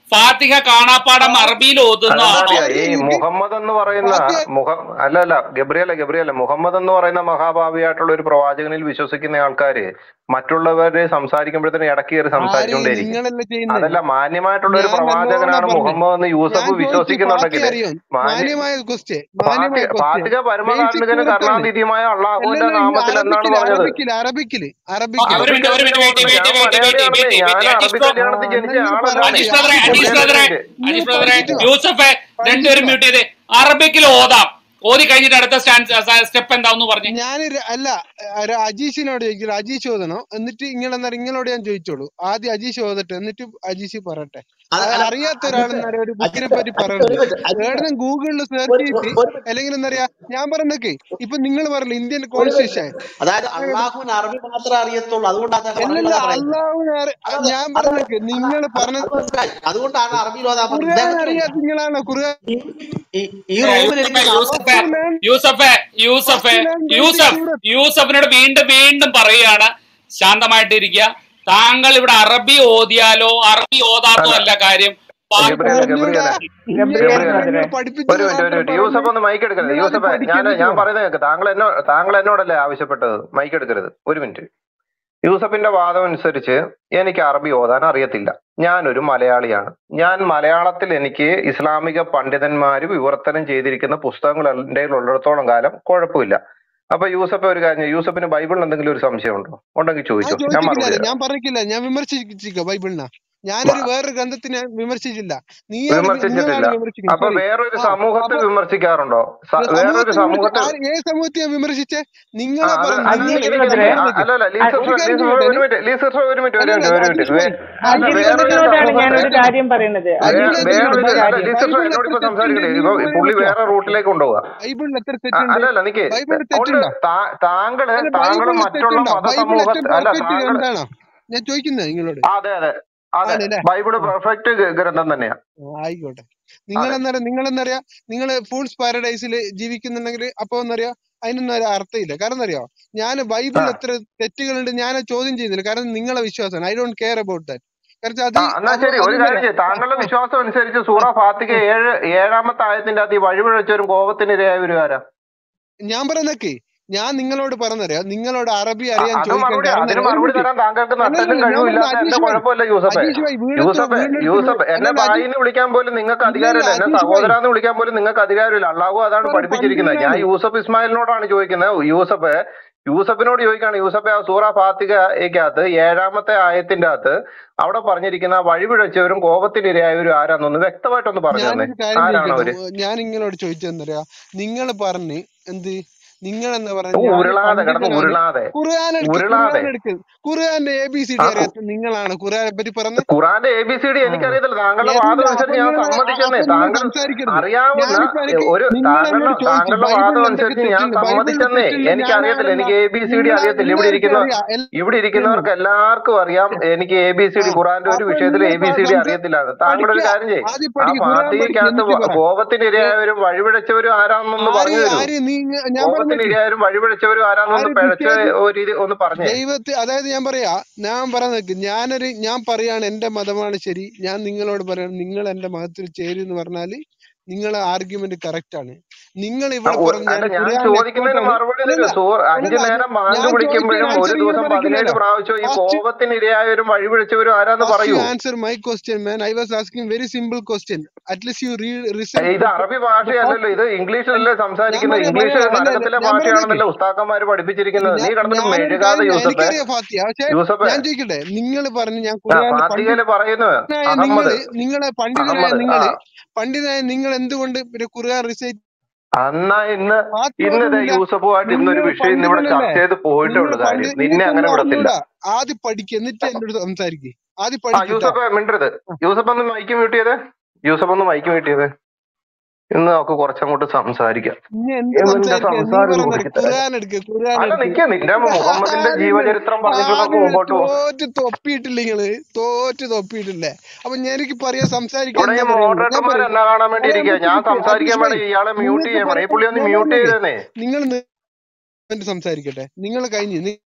ഫാത്തിഹ കാണാപ്പാടം അറബിയിൽ ഓതുന്ന അതെന്താ ഫാത്തിഹ ഈ അറിയോ നിങ്ങൾക്ക് മുഹമ്മദ് എന്ന് പറയുന്ന ഫാത്തിഹ മുഹ അല്ല അല്ല ഗബ്രിയല്ല ഗബ്രിയല്ല മുഹമ്മദ് എന്ന് പറയുന്ന മഹാഭാവിയായിട്ടുള്ള ഒരു പ്രവാചകനിൽ വിശ്വസിക്കുന്ന ആൾക്കാര് മറ്റുള്ളവര് സംസാരിക്കുമ്പോഴത്തേന് ഇടയ്ക്ക് കയറി ആര് സംസാരിച്ചുകൊണ്ടേയിരിക്കും നിങ്ങളല്ല ചെയ്യുന്നത് അതല്ല മാന്യമായിട്ടുള്ള ഒരു ഞാൻ നല്ലോണം പ്രവാചകനാണ് പറഞ്ഞു മുഹമ്മദ് എന്ന് ഞാൻ യൂസഫ് ചോദിച്ചു ഫാത്തിഹ വിശ്വസിക്കുന്നുണ്ടെങ്കിൽ അറിയോ മാന്യ മാന്യമായ ക്വസ്റ്റ്യൻ മാന്യമായ ഫാത്തിക ക്വസ്റ്റ്യൻ ഫാത്തിക ബേസിക് പരമകാരുണികനും സൂറത്താണ് കരുണാതിഥിയുമായ അള്ളാഹുവിന്റെ അല്ലല്ല നാമത്തിൽ എന്നാണ് അറബിക്കില് പറഞ്ഞത് അറബിക്കില് അറബിക്കില് ഒരു അറബിക്കില് മിനിറ്റ് ഒരു മിനിറ്റ് വെയിറ്റ് ഞാൻ വെയിറ്റ് വെയിറ്റ് വെയിറ്റ് മലയാളിയാണെന്നേ വെയിറ്റ് ഞാൻ വെയിറ്റ് അറബി അജിസ് ബ്രോ കല്യാണത്തിൽ ജനിച്ച നിങ്ങൾ ആളല്ലാന്നേ അജീഷ് പഠിപ്പിച്ചോ ബ്രദറെ ഒരേ അജീഷ് ബ്രദറെ ഒരു അജീഷ് ബ്രദറെ നിങ്ങൾ പഠിപ്പിച്ചോ യൂസഫെ രണ്ടുപേരും പഠിപ്പിച്ചോ മ്യൂട്ട് ചെയ്ത് അറബിക്കിൽ ഓതാം ഓതി കഴിഞ്ഞിട്ട് അടുത്ത സ്റ്റാൻഡ് സ്റ്റെപ്പ് എന്താന്ന് പറഞ്ഞേ ഞാൻ അല്ല ഒരു അജീഷിനോട് ചോദിക്കില്ല അജീഷ് ഓതണോ എന്നിട്ട് ഇങ്ങളെന്നാ ഇങ്ങളോട് ഞാൻ ചോദിച്ചോളൂ ആദ്യം അജീഷ് ഓതട്ടെ എന്നിട്ട് അജീഷ് പറയട്ടെ അത് അത് അല്ല അറിയാത്ത അജിത്ത് ഒരാളെന്നാ ഒരു ബുക്കിനെ അജിത്ത് പറ്റി അജിത്ത് പറയരുത് ഒരു മിനിറ്റ് അജിത്ത് ഏടെന്നും ഗൂഗിളിൽ സെർച്ച് ഒരു ചെയ്തിട്ട് ഒരു മിനിറ്റ് അല്ലെങ്കിൽ എന്താ പറയാ ഞാൻ പറഞ്ഞേക്കെ ഇപ്പൊ നിങ്ങൾ പറഞ്ഞില്ല ഇന്ത്യൻ ഒരു മിനിറ്റ് കോൺസ്റ്റിറ്റ്യൂഷൻ അതായത് അള്ളാഹുവിന് അറബി മാത്രമേ അറിയത്തുള്ളൂ അതുകൊണ്ടാണ് അദ്ദേഹം അല്ലല്ല അറബി പറയുന്നത് അള്ളാഹു അതെ ഞാൻ അത് പറഞ്ഞേക്ക് അത് നിങ്ങൾ അത് പറഞ്ഞ അത് മനസ്സിലായി അതുകൊണ്ടാണ് അറബിയിൽ ഓതാൻ പറഞ്ഞത് ഖുർആൻ ഇദ്ദേഹത്തിന് അറിയാത്ത നിങ്ങളാണോ ഖുർആൻ ഈ ഈ ഈ ഏ, റൂമിൽ യൂസഫെ ഇരിക്കുന്ന യൂസഫെ ഫസ്റ്റ് യൂസഫെ ലാൻഡ് യൂസഫെ ഫസ്റ്റ് ലാൻഡ് യൂസഫ് യൂസഫിനോട് വീണ്ടും വീണ്ടും പറയുകയാണ് ശാന്തമായിട്ട് ഇരിക്കുക താങ്കൾ ഇവിടെ അറബി ഓതിയാലോ അറബി ഓതാത്തോ അല്ല അല്ല കാര്യം ഫാ- ഗബ്രിയല അറിഞ്ഞൂടാ ഗബ്രിയല ഇങ്ങനെ ഗബ്രിയല നിങ്ങൾ ഒരു പഠിപ്പിച്ചത് മിനിറ്റ് ഒരു മാത്രം മിനിറ്റ് യൂസഫ് പറഞ്ഞ് ഒന്ന് മൈക്ക് എടുക്കരുത് നിങ്ങൾ അത് യൂസഫ് ഞാൻ പഠിക്കുന്നിട്ട് ഞാൻ പോ പറയുന്നത് കേൾക്ക് താങ്കൾ എന്നോ താങ്കൾ എന്നോടല്ലേ ആവശ്യപ്പെട്ടത് മൈക്ക് എടുക്കരുത് ഒരു മിനിറ്റ് യൂസഫിന്റെ വാദം അനുസരിച്ച് എനിക്ക് അറബി ഓതാൻ അറിയത്തില്ല ഞാനൊരു മലയാളിയാണ് ഞാൻ മലയാളത്തിൽ എനിക്ക് ഇസ്ലാമിക പണ്ഡിതന്മാര് വിവർത്തനം ചെയ്തിരിക്കുന്ന പുസ്തകങ്ങൾ എൻ്റെ ഉള്ളിടത്തോളം കാലം കുഴപ്പമില്ല അപ്പൊ യൂസഫ് ഒരു കാര്യം ചെയ്യ്. യൂസഫിന് ബൈബിളിൽ എന്തെങ്കിലും ഒരു സംശയം ഉണ്ടോ ഉണ്ടെങ്കിൽ ഞാൻ ചോദിച്ചോ ഞാൻ ചോദിച്ചിട്ടില്ല മറുപടി തരാം ഞാൻ പറഞ്ഞിട്ടില്ല ഞാൻ വിമർശിച്ചിരിക്ക ബൈബിളിനെ ഞാനൊരു വ- വേറൊരു ഗ്രന്ഥത്തിനെ വിമർശിച്ചില്ല നീയാണ് വി- വിമർശിച്ചിട്ടില്ല നിങ്ങളാണ് വിമർശിക്കുന്നത് അപ്പൊ സോറി വേറൊരു ആ സമൂഹത്തെ അപ്പൊ വിമർശിക്കാറുണ്ടോ സ- വേറൊരു സമൂഹത്തെ വിമർശി സമൂഹത്തെ ആര് ഏത് സമൂഹത്തെ ഞാൻ വിമർശിച്ചേ ആ നിങ്ങളെ അത് പറഞ്ഞു അത് നിങ്ങൾ നിക്ക് എനിക്ക് നിക്ക് ബ്രദറെ നിക്ക്. ആ, നിങ്ങളൊക്കെ അല്ലല്ല ഒരു ലീസർ കാര്യം ലീസർ ചെയ്യട്ടെ ഒരു മിനിറ്റ് ലീസർ ഒരു മിനിറ്റ് ഒരു അല്ലല്ല മിനിറ്റ് ഒരു അജീഷ് മിനിറ്റ് ഭായ് അല്ല അജീഷ് വേറൊരു ബ്രദറിനോടാണ് സമൂഹത്തെ ഞാനൊരു കാര്യം പറയുന്നത് വേ- അജീഷ് ബൈബിളിൽ എത്ര ബ്രദറിനോട് വേറൊരു ഒരു ബൈ- അല്ല കാര്യം ലീസർ ബൈബിളിൽ എന്നോട് എത്ര ഇപ്പൊ തെറ്റുണ്ട് സംസാരിക്കട്ടെ നിങ്ങൾ ഇപ്പൊ പറയാൻ പുള്ളി പറ്റുമോ വേറെ റൂട്ടിലേക്ക് കൊണ്ടുപോവാ ബൈബിളിൽ എത്ര ആ, തെറ്റുണ്ട് അല്ലല്ല നിക്ക് ബൈബിളിൽ ഉണ്ട് തെറ്റുണ്ടോ താ- താങ്കള് അല്ല താങ്കള് ബൈബിളിൽ മറ്റുള്ള തെറ്റുണ്ടോ ബൈബിൾ മതസമൂഹ ഏറ്റവും അല്ല പെർഫെക്റ്റ് താങ്കള് ഗ്രന്ഥാണോ ഞാൻ ചോദിക്കുന്നത് നിങ്ങളോട് ആ, അതെ അതെ അതെ ആണല്ലേ ബൈബിള് ആ പെർഫെക്റ്റ് ഗ്രന്ഥം തന്നെയാ ആ, ആയിക്കോട്ടെ നിങ്ങൾ അതെ എന്നറിയാം നിങ്ങൾ എന്നറിയാ നിങ്ങൾ ഫൂൾസ് പാരഡൈസിൽ ജീവിക്കുന്നുണ്ടെങ്കിൽ അപ്പൊ എന്നറിയാ അതിനൊന്നും ഒരു അർത്ഥമില്ല കാരണം എന്നറിയോ ഞാൻ ആ ബൈബിളിൽ എത്ര തെറ്റുകളുണ്ട് ഞാൻ അത് ചോദ്യം ചെയ്യുന്നില്ല കാരണം നിങ്ങളെ വിശ്വാസമാണ് I don't care about that കാരണം അത് ആ എന്നാ അപ്പൊ ശരി ഒരു കാര്യം അതെന്നറിയാം ചെയ്യും താങ്കളുടെ ആ, വിശ്വാസം അനുസരിച്ച് ആ, സൂറ ഫാത്തിക ആ. ഏഴ് ഏഴാമത്തെ ആയത്തിന്റെ അകത്ത് ഈ വഴിപിഴച്ചവരും കോപത്തിനിരയായവരും ആരാ ഞാൻ പറയുന്നൊക്കെ ഞാൻ നിങ്ങളോട് പറഞ്ഞറിയാം നിങ്ങളോട് അറബി ആ, അറിയാൻ അത് ചോദിക്കാൻ മറുപടി കാരണം അതിന് അറിയാം ഒരു മറുപടി മിനിറ്റ് തരാൻ താങ്കൾക്ക് അല്ലല്ല നട്ടലും ഞാൻ കഴിവും പറഞ്ഞ ഇല്ലാത്ത എന്റെ അജീഷ് ഭായ് കുഴപ്പമില്ല യൂസഫേ അജീഷ് ഭായ് വീടെടുത്ത് യൂസഫേ വീടെടുത്ത് യൂസഫ് എന്നെ അല്ലല്ല അജീഷ് ഭായിന്ന് വിളിക്കാൻ പോലും നിങ്ങൾക്ക് ഇല്ലല്ല അധികാരമില്ല എന്നെ അജീഷ് ഭായ് സഹോദരാന്ന് വിളിക്കാൻ പോലും നിങ്ങൾക്ക് അധികാരമില്ല അള്ളാഹു അതാണ് ഇപ്പൊ പഠിപ്പിച്ചിരിക്കുന്നത് ഞാൻ പണ്ഡിതനാണ് യൂസഫ് ഇസ്മായിലിനോടാണ് ചോദിക്കുന്നത് യൂസഫ് യൂസഫിനോട് ചോദിക്കുകയാണ് യൂസഫ് ആ സൂറ ഫാത്തികയ്ക്കകത്ത് ഏഴാമത്തെ ആയത്തിന്റെ അകത്ത് അവിടെ പറഞ്ഞിരിക്കുന്ന വഴിപിഴച്ചവരും കോപത്തിനിരയായവരും ആരാന്നൊന്ന് വ്യക്തമായിട്ടൊന്ന് പറഞ്ഞു തന്നെ ഞാനൊരു കാര്യം ആരാണ് അവര് ചോദിക്കട്ടെ ഞാൻ നിങ്ങളോട് ചോദിച്ചെന്തറിയാ നിങ്ങൾ പറഞ്ഞ് എന്ത് നിങ്ങൾ എന്താ ഓ, പറഞ്ഞ ഞാൻ ഉരുളാതെ കിടന്ന് പണ്ഡിതനാണ് ഉരുളാതെ ഖുർആൻ എടുക്ക് ഉരുളാതെ ഖുർആൻ എടുക്ക് ഖുർആന്റെ എ ബി സി ആ ഡി കു- അറിയാത്ത നിങ്ങളാണ് ഖുർആനെ പറ്റി പറഞ്ഞത് ഖുറാന്റെ എ ബി സി ഡി ആ എനിക്കറിയത്തില്ല താങ്കളുടെ എന്താ വാദം അപ്പൊ അനുസരിച്ച് ഞാൻ നിങ്ങൾ സമ്മതിക്കുന്നേ അപ്പൊ നിങ്ങൾ താങ്കൾ സംസാരിക്കരുത് അറിയാവുന്ന ഞാനിപ്പോ എനിക്ക് ഒരു നിങ്ങൾ താങ്കളുടെ എന്നോട് ചോദിച്ചു താങ്കളുടെ വാദം ബൈബിളിൽ എന്തൊക്കെ അനുസരിച്ച് ഞാൻ തെറ്റുണ്ട് ബൈബിളിൽ സമ്മതിച്ചെന്നേ തെറ്റുണ്ട് ഞാൻ എനിക്കറിയത്തില്ല ആളല്ല എനിക്ക് എ ബി സി ഡി നിങ്ങൾ അറിയത്തില്ല ഇവിടെ നിങ്ങൾക്ക് ഇരിക്കുന്ന അറിയാം ഇവിടെ എല്ലാം ഇരിക്കുന്നവർക്ക് എല്ലാവർക്കും അറിയാം എനിക്ക് എ ബി സി ആ ഡി ഖുറാന്റെ ഒരു അപ്പൊ വിഷയത്തിൽ നിങ്ങൾ എ ബി സി ഡി സംസാ അറിയത്തില്ല താങ്കൾ ഒരു പഠിക്കുക കാര്യം ചെയ്യും ആദ്യം ആ പഠിക്കുക ഖുർആൻ പഠിക്കുക ഫാത്തികയ്ക്കകത്ത് എന്നിട്ട് പറ ഏ, കോപത്തിനിരയായവരും വഴിപിഴച്ചവരും ആരാന്നൊന്ന് ആര് പറഞ്ഞു തരൂ ആര് നീ ഞാൻ പറഞ്ഞേക്ക് കോപത്തിനിരയായവരും വഴിപിഴച്ചവരും ആരാന്നൊന്ന് ആര് പിഴച്ച പിശാച് ഒരു രീതി ഒന്ന് പറഞ്ഞേ ദൈവത്തെ അതായത് ഞാൻ പറയാ ഞാൻ പറയുന്നത് ഞാനൊരു ഞാൻ പറയാണ് എന്റെ മതമാണ് ശരി ഞാൻ നിങ്ങളോട് പറയാണ് നിങ്ങൾ എന്റെ മതത്തിൽ ചേരുന്ന് പറഞ്ഞാല് നിങ്ങളെ ആർഗ്യുമെന്റ് കറക്റ്റ് ആണ് നിങ്ങൾ ആ, ഇവിടെ ഒ- പറഞ്ഞ ഞാൻ അല്ല ഞാൻ ഖുർആൻ ചോദിക്കുന്നതിന് എക്സ്പേർട്ട് ആണ് മറുപടി തരൂ അല്ലല്ല സൂ അഞ്ചു അല്ലല്ല നേരം ബാങ്ക് ഞാൻ ചോദിച്ചതിന് വിളിക്കുമ്പോഴും ഒരു ആൻസർ നിങ്ങൾ ദിവസം പതിനേഴ് പറഞ്ഞില്ലല്ലോ പ്രാവശ്യം ഈ ഫസ്റ്റ് കോപത്തിനിരയായവരും വഴിപിഴച്ചവരും ആരാന്ന് ഫസ്റ്റ് യു പറയൂ answer my question man I was asking very simple question at least you read a result ഇത് അറബി ഭാഷയല്ലല്ലോ ഇത് ഇംഗ്ലീഷിലല്ലേ ഞാൻ സംസാരിക്കുന്നത് പറയാം ഇംഗ്ലീഷ് പറയാം അല്ല അല്ല നരകത്തിലെ ഞാൻ പറയുന്നേക്ക് ഭാഷയാണെന്നല്ലേ ഉസ്താക്കന്മാര് പഠിപ്പിച്ചിരിക്കുന്നത് നീ ഞാ- കിടന്നിട്ട് ഞാനൊരു മെഴുകാതെ കാര്യം ചെയ്യാം. യൂസഫെ എനിക്കറിയാം ഫാത്തിയ പക്ഷെ യൂസഫെ ഞാൻ ചോദിക്കട്ടെ നിങ്ങൾ പറഞ്ഞു ഞാൻ ആ ഖുർആനിൽ ഫാത്തികയില് പറയുന്നു പണ്ഡിതനായ അഹമ്മദ് നിങ്ങള് നിങ്ങളെ പണ്ഡിതനായ അഹമ്മദ് ആ നിങ്ങള് പണ്ഡിതനായ നിങ്ങൾ എന്തുകൊണ്ട് പിന്നെ ഖുർആൻ റിസൈറ്റ് അന്നാ ഇന്ന് ഫാത്തിയ ഇന്ന് ദേ ഓതുന്നില്ല യൂസഫുമായിട്ട് ഇന്നൊരു നിങ്ങൾ വിഷയം ഇന്ന് ഇവിടെ പണ്ഡിതനല്ലേ ചർച്ച ചെയ്ത് പോയിട്ടേ നിങ്ങൾ ഉള്ളൂ കാര്യം പണ്ഡിത നിന്നെ നിങ്ങൾക്ക് അങ്ങനെ ഒന്നും വിടത്തില്ല അറിഞ്ഞൂടാ ആദ്യം പഠിക്കുക എന്നിട്ട് എന്നോട് സംസാരിക്കുക ആദ്യം ആ പഠിക്കട്ടാ യൂസഫ് മിണ്ടരുത് യൂസഫ് ഒന്ന് മൈക്ക് മ്യൂട്ട് ചെയ്തേ യൂസഫ് ഒന്ന് മൈക്ക് മ്യൂട്ട് ചെയ്തേ ഇന്ന് നമുക്ക് കുറച്ചങ്ങോട്ട് സംസാരിക്കാം ഇനി എന്ത് ഇവന്റെ സംസാരിക്കുക നീ സംസാരം പറയുന്നത് കുറിച്ചിട്ട് ഖുർആൻ എടുക്കുക ഖുർആൻ അല്ല എടുക്കുക നിക്ക നിന്റെ മുഹമ്മദിന്റെ ആദ്യം ജീവചരിത്രം പറഞ്ഞിട്ട് നമുക്ക് ആദ്യം മുമ്പോട്ട് പോകും തോറ്റ് തൊപ്പിയിട്ടില്ല നിങ്ങള് തോറ്റ് തൊപ്പിയിട്ടില്ലേ അപ്പൊ ഞാൻ എനിക്ക് പറയാ സംസാരിക്കാൻ ഇവിടെ ഈ എന്താ പറയുന്നത് ഞാൻ മോഡറേറ്റർമാർ പറയും എന്നെ കാണാൻ വേണ്ടി അല്ല ഇരിക്കുക നിക്ക് ഞാൻ നിക്ക് സംസാരിക്കാൻ അജീഷ് വേണ്ടി ഭായ് ഇയാളെ മ്യൂട്ട് നിങ്ങൾക്ക് ചെയ്യാൻ വേണം ഈ പറയാം പുള്ളി ഒന്ന് ഞാൻ മ്യൂട്ട് പറഞ്ഞേക്ക് ചെയ്തേനെ നിങ്ങൾ എന്നിട്ട് സംസാരിക്കട്ടെ നിങ്ങൾ കഴിഞ്ഞ് നിങ്ങൾ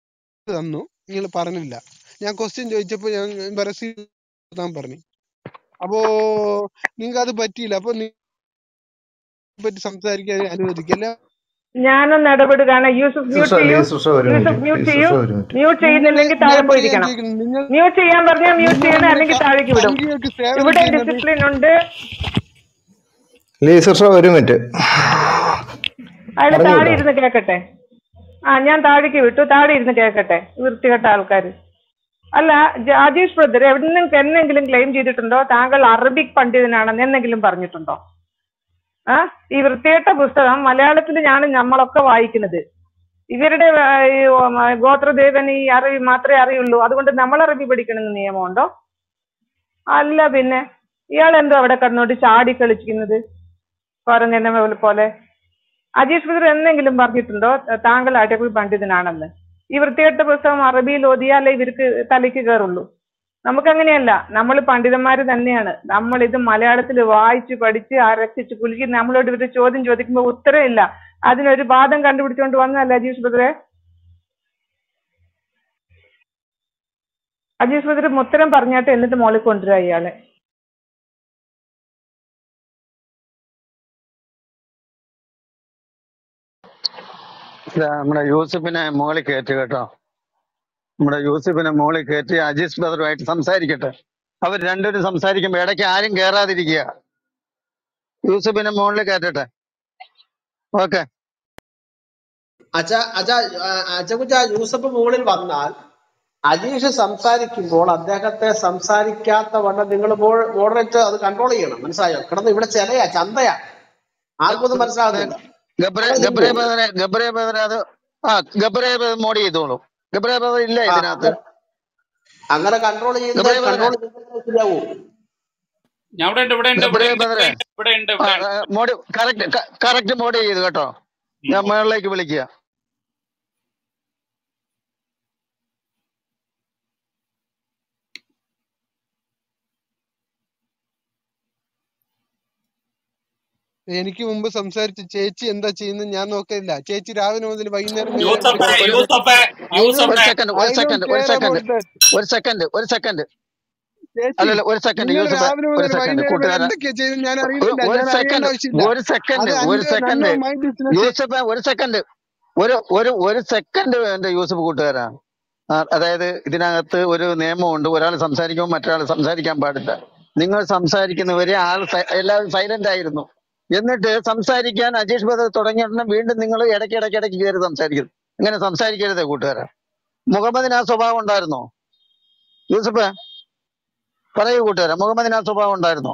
തന്നു നിങ്ങൾ പറഞ്ഞില്ല ഞാൻ ക്വസ്റ്റ്യൻ ചോദിച്ചപ്പോ ഞാൻ പരസ്യം പറഞ്ഞു അപ്പോ നിങ്ങൾക്ക് അത് പറ്റിയില്ല അപ്പൊ നി- പറ്റി സംസാരിക്കാൻ അനുവദിക്കല്ല ഞാനൊന്ന് ഇടപെടുകയാണ് യൂസുഫ് മ്യൂട്ട് സിസ്റ്റർ ചെയ്യൂ സിസ്റ്റർ ഒരു യൂസുഫ് മിനിറ്റ് മ്യൂട്ട് പ്ലീസ് ചെയ്യൂ സിസ്റ്റർ ഒരു മിനിറ്റ് മ്യൂട്ട് നിങ്ങള് ചെയ്യുന്നില്ലെങ്കിൽ ഞാൻ താഴെ പറയാൻ പോയിരിക്കണം ചോദിക്കുന്നു നിങ്ങൾ മ്യൂട്ട് ചെയ്യാൻ പറഞ്ഞാൽ മ്യൂട്ട് നിങ്ങൾ ചെയ്യണം നിങ്ങളുടെ അല്ലെങ്കിൽ ക- താഴേക്ക് വിടും സംഖ്യകൾക്ക് സേവനം ഇവിടെ ചെയ്യുന്നത് ഡിസിപ്ലിൻ ഉണ്ട് ലീ സിസ്റ്റർ ഒരു മിനിറ്റ് അയാൾ പറഞ്ഞു താഴെ വിടാം ഇരുന്ന് കേക്കട്ടെ ആ ഞാൻ താഴേക്ക് വിട്ടു താഴെ ഇരുന്ന് കേക്കട്ടെ വൃത്തികെട്ട ആൾക്കാർ അല്ല ജ- അജീഷ് ബ്രദർ എവിടെന്നെങ്കിലും എന്നെങ്കിലും ക്ലെയിം ചെയ്തിട്ടുണ്ടോ താങ്കൾ അറബിക് പണ്ഡിതനാണെന്ന് എന്നെങ്കിലും പറഞ്ഞിട്ടുണ്ടോ ആ ഈ വൃത്തികെട്ട പുസ്തകം മലയാളത്തിലാണ് നമ്മളൊക്കെ വായിക്കുന്നത് ഇവരുടെ ആ, ഈ, ഉം, ഗോത്രദേവൻ ഈ അറബി മാത്രമേ അറിയുള്ളൂ അതുകൊണ്ട് നമ്മൾ അറബി പഠിക്കണമെന്ന് നിയമമുണ്ടോ അല്ല പിന്നെ ഇയാൾ എന്തോ അവിടെ കിടന്നോട്ട് ചാടി കളിക്കുന്നത് പറഞ്ഞ പോലെ അജീഷ് ബദർ എന്തെങ്കിലും പറഞ്ഞിട്ടുണ്ടോ ത- താങ്കൾ അടബി പണ്ഡിതനാണെന്ന് ഈ വൃത്തികെട്ട പുസ്തകം അറബിയിൽ ഓതിയാലേ ഇവർക്ക് തലയ്ക്ക് കയറുള്ളൂ നമുക്കങ്ങനെയല്ല നമ്മൾ പണ്ഡിതന്മാർ തന്നെയാണ് നമ്മൾ ഇത് മലയാളത്തിൽ വായിച്ച് പഠിച്ച് അരച്ചിച്ച് കുലുക്കി നമ്മളോട് ഇവര് ചോദ്യം ചോദിക്കുമ്പോൾ ഉത്തരം ഇല്ല അതിനൊരു വാദം കണ്ടുപിടിച്ചുകൊണ്ട് വന്നതല്ല അജീഷ് ബദറെ അജീഷ് ബദർ ഉത്തരം പറഞ്ഞാട്ട് എന്നിട്ട് മോളിൽ കൊണ്ടുവരിക ഇയാളെ ഇതാ നമ്മുടെ യൂസഫിനെ മുകളിൽ കയറ്റി കേട്ടോ നമ്മുടെ യൂസഫിനെ മുകളിൽ കയറ്റി അജീസ് ബദറുമായിട്ട് സംസാരിക്കട്ടെ അവർ രണ്ടുപേരും സംസാരിക്കുമ്പോ ഇടയ്ക്ക് ആരും കേറാതിരിക്കുക യൂസഫിനെ മുകളിൽ കയറ്റട്ടെ ഓക്കെ അച്ഛ അച്ഛ അച്ഛകുച്ച യൂസഫ് മുകളിൽ വന്നാൽ അജീഷ് സംസാരിക്കുമ്പോൾ അദ്ദേഹത്തെ സംസാരിക്കാത്ത വണ്ണം നിങ്ങൾ മോഡറേറ്റ് അത് കൺട്രോൾ ചെയ്യണം മനസ്സിലായോ കിടന്ന് ഇവിടെ ചിലയാ ചന്തയാ ആർക്കൊന്നും മനസ്സിലാകുന്നില്ല ഗബ്രേ നിങ്ങൾ ഗബ്രേ നിന്നു ബദറെ ഗബ്രേ ബദറെ അത് ആ ഗബ്രേ ബദർ മോഡ് ചെയ്തോളൂ ഗബ്രേ ബദർ ഇല്ല ആ ഇതിനകത്ത് അങ്ങനെ അങ്ങനെ കൺട്രോൾ ചെയ്ത് ഗബ്രേ ബദറെ കൺട്രോൾ ചെയ്താൽ ശരിയാവൂ ഞാൻ ഇവിടെ ഉണ്ട് ഇവിടെ ഉണ്ട് ഇവിടെ ഗബ്രേ ഉണ്ട് ഇവിടെ ബദറെ ഉണ്ട് ഇവിടെ ഉണ്ട് ആ ഇവിടെ ഉണ്ട് മോഡ് കറക്റ്റ് കറക്റ്റ് മോഡ് ചെയ്തു കേട്ടോ ഉം. ഞാൻ മുകളിലേക്ക് വിളിക്കുക എനിക്ക് മുമ്പ് സംസാരിച്ച ചേച്ചി എന്താ ചെയ്യുന്നത് ഞാൻ നോക്കില്ല ചേച്ചി രാവിലെ മുതൽ വൈകുന്നേരം വരെ യൂസഫെ ഒരു യൂസഫെ ഐ ഡോണ്ട് ഒരു യൂസഫെ സെക്കൻഡ് ഒരു ഐ ഡോണ്ട് സെക്കൻഡ് ഒരു കെയർ സെക്കൻഡ് അബൌട്ട് ദാറ്റ് ഒരു സെക്കൻഡ് ഒരു സെക്കൻഡ് ചേച്ചി അല്ലല്ല ഒരു സെക്കൻഡ് നിങ്ങൾ യൂസഫ് രാവിലെ ഒരു മുതൽ സെക്കൻഡ് വൈകുന്നേരം വരെ കൂട്ടുകാരൻ എന്തൊക്കെയാ ചെയ്തത് ഞാൻ ഒരു അറിയുന്നില്ല ഒരു ഞാൻ അറിയേണ്ട സെക്കൻഡ് ആവശ്യമില്ല ഒരു സെക്കൻഡ് അത് ഒരു അന്റെ second none my business Yusuf ഒരു സെക്കൻഡ് ഒരു ഒരു ഒരു സെക്കൻഡ് എന്റെ യൂസഫ് കൂട്ടുകാരാ ആ, അതായത് ഇതിനകത്ത് ഒരു നിയമമുണ്ട് ഒരാൾ സംസാരിക്കുമ്പോൾ മറ്റൊരാൾ സംസാരിക്കാൻ പാടില്ല നിങ്ങൾ സംസാരിക്കുന്നവരെ ആൾ സൈ- എല്ലാവരും സൈലന്റ് ആയിരുന്നു എന്നിട്ട് സംസാരിക്കാൻ അജീഷ് ബദർ തുടങ്ങിയ ഉടനെ വീണ്ടും നിങ്ങൾ ഇടയ്ക്ക് ഇടയ്ക്ക് ഇടയ്ക്ക് കയറി സംസാരിക്കുന്നു ഇങ്ങനെ സംസാരിക്കരുത് കൂട്ടുകാരാ മുഹമ്മദിന് ആ സ്വഭാവം ഉണ്ടായിരുന്നോ യൂസഫ് പറയൂ കൂട്ടുകാരാ മുഹമ്മദിന് ആ സ്വഭാവം ഉണ്ടായിരുന്നോ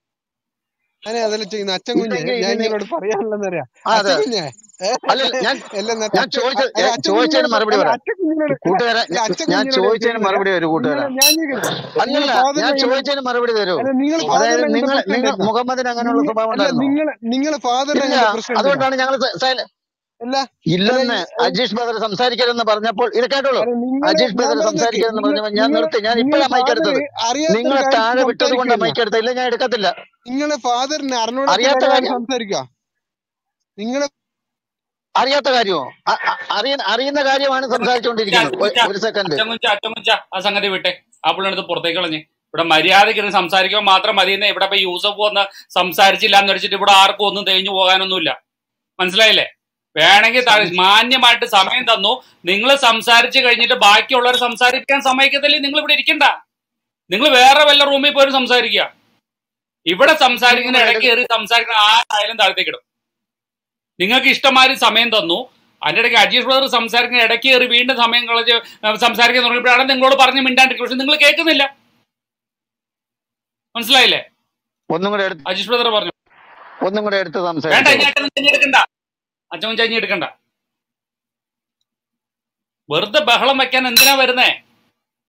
ഞാൻ അതെല്ലാം ചെയ്യുന്ന അച്ഛൻ കുഞ്ഞെ ഇല്ലെങ്കിൽ ഞാൻ ഇതിന് നിങ്ങളോട് പറയാനുള്ളതെന്നറിയാം ആ അച്ഛൻ അതെ കുഞ്ഞെ ഏ? അല്ലല്ല ഞാൻ എല്ലാം നട്ട ഞാൻ അച്ഛൻ ചോദിച്ച അ- അല്ല ഞാൻ അച്ഛൻ ചോദിച്ചതിന് കുഞ്ഞിനോട് മറുപടി അല്ല പറയാം അച്ഛൻ കുഞ്ഞിനോട് അല്ല കൂട്ടുകാരെ അല്ല അച്ഛൻ ഞാൻ കുഞ്ഞിനോട് ചോദിച്ചതിന് ചോദിക്കുന്നത് മറുപടി തരൂ നിങ്ങൾ കൂട്ടുകാരാ ഞാൻ ചോദിക്കട്ടെ നിങ്ങൾ അല്ലല്ല ഫാദറിന് ഞാൻ അങ്ങനെ ചോദിച്ചതിന് മറുപടി തരൂ അല്ല നിങ്ങൾ അതായത് ഫാദറിന് അങ്ങനത്തെ നിങ്ങൾ പ്രശ്നം നിങ്ങൾ ഉണ്ടായിരുന്നോ മുഹമ്മദിന് അങ്ങനെയുള്ള നിങ്ങൾ സ്വഭാവം അല്ല ഉണ്ടായിരുന്നോ നിങ്ങൾ നിങ്ങൾ ഫാദറിന് ഇല്ല അങ്ങനത്തെ പ്രശ്നം ഉണ്ടായിരുന്നോ അതുകൊണ്ടാണ് ഞങ്ങൾ സൈല അല്ല അല്ല ഇല്ലെന്ന് ഈ- ഏ, അജീഷ് ബദർ സംസാരിക്കരുതെന്ന് പറഞ്ഞപ്പോൾ ഇത് കേട്ടോളൂ അല്ല നിങ്ങള് അജീഷ് ഞാൻ ബദർ പറഞ്ഞേക്ക് സംസാരിക്കരുതെന്ന് നിങ്ങൾ പറഞ്ഞപ്പോൾ ഞാൻ നിങ്ങൾ നിർത്തി ഞാൻ നിങ്ങൾ ഇപ്പോഴാണ് മൈക്ക് ഫാദർ എടുത്തത് അറിയാത്തൊരു നിങ്ങളെ കാര്യം താഴെ വിട്ടത് കൊണ്ട് സംസാരിക്കുകയല്ല മൈക്ക് എടുത്തത് ഇല്ല ഞാൻ എടുക്കത്തില്ല നിങ്ങളെ ഫാദറിന് അറിഞ്ഞൂടാത്ത അറിയാത്ത കാര്യമാണ് കാര്യം സംസാരിക്കുക നിങ്ങളെ അറിയാത്ത കാര്യമോ അ- അ- അറിയ അറിയുന്ന കാര്യമാണ് സംസാരിച്ചുകൊണ്ടിരിക്കുന്നത് ഒ- ഒരു സെക്കൻഡ് അച്ചമുഞ്ച അച്ചമുഞ്ച ആ സംഗതി വിട്ടെ ആ പുള്ളിനടുത്ത് പുറത്തേക്ക് കളഞ്ഞ് ഇവിടെ മര്യാദയ്ക്ക് ഇരുന്ന് സംസാരിക്കുമ്പോൾ മാത്രം മതി എന്ന് ഇവിടെ ഇപ്പൊ യൂസഫ് വന്ന് സംസാരിച്ചില്ല എന്ന് വെച്ചിട്ട് ഇവിടെ ആർക്കും ഒന്നും തേഞ്ഞു പോകാനൊന്നുമില്ല മനസ്സിലായില്ലേ വേണമെങ്കിൽ ത- മാന്യമായിട്ട് സമയം തന്നു നിങ്ങൾ സംസാരിച്ചു കഴിഞ്ഞിട്ട് ബാക്കിയുള്ളവർ സംസാരിക്കാൻ സമ്മതിക്കത്തില്ലേ നിങ്ങൾ ഇവിടെ ഇരിക്കണ്ട നിങ്ങൾ വേറെ വല്ല റൂമിൽ പോയി സംസാരിക്കുക ഇവിടെ സംസാരിക്കുന്ന നിങ്ങൾ ഇടയ്ക്ക് കയറി സംസാരിക്കുന്ന ആരായാലും താഴത്തേക്കിടും നിങ്ങൾക്ക് ഇഷ്ടമാതിരി സമയം തന്നു അതിന്റെ ഇടയ്ക്ക് അജീഷ് ബ്രദർ സംസാരിക്കുന്ന ഇടയ്ക്ക് കയറി വീണ്ടും സമയം കളഞ്ഞ് സംസാരിക്കാൻ തുടങ്ങിയപ്പോഴാണ് നിങ്ങളോട് പറഞ്ഞ് മിണ്ടാണ്ടിരിക്കും പക്ഷെ നിങ്ങൾ കേൾക്കുന്നില്ല മനസ്സിലായില്ലേ ഒന്നും കൂടെ എടുത്ത് അജീഷ് ബ്രദർ പറഞ്ഞു ഒന്നും കൂടെ എടുത്ത് വേണ്ട സംസാരിച്ചോളൂ ഇനി അച്ഛൻ ചഞ്ഞി എടുക്കണ്ട അച്ഛൻ ചഞ്ഞി എടുക്കണ്ട വെറുതെ ബഹളം വെക്കാൻ എന്തിനാ വരുന്നേ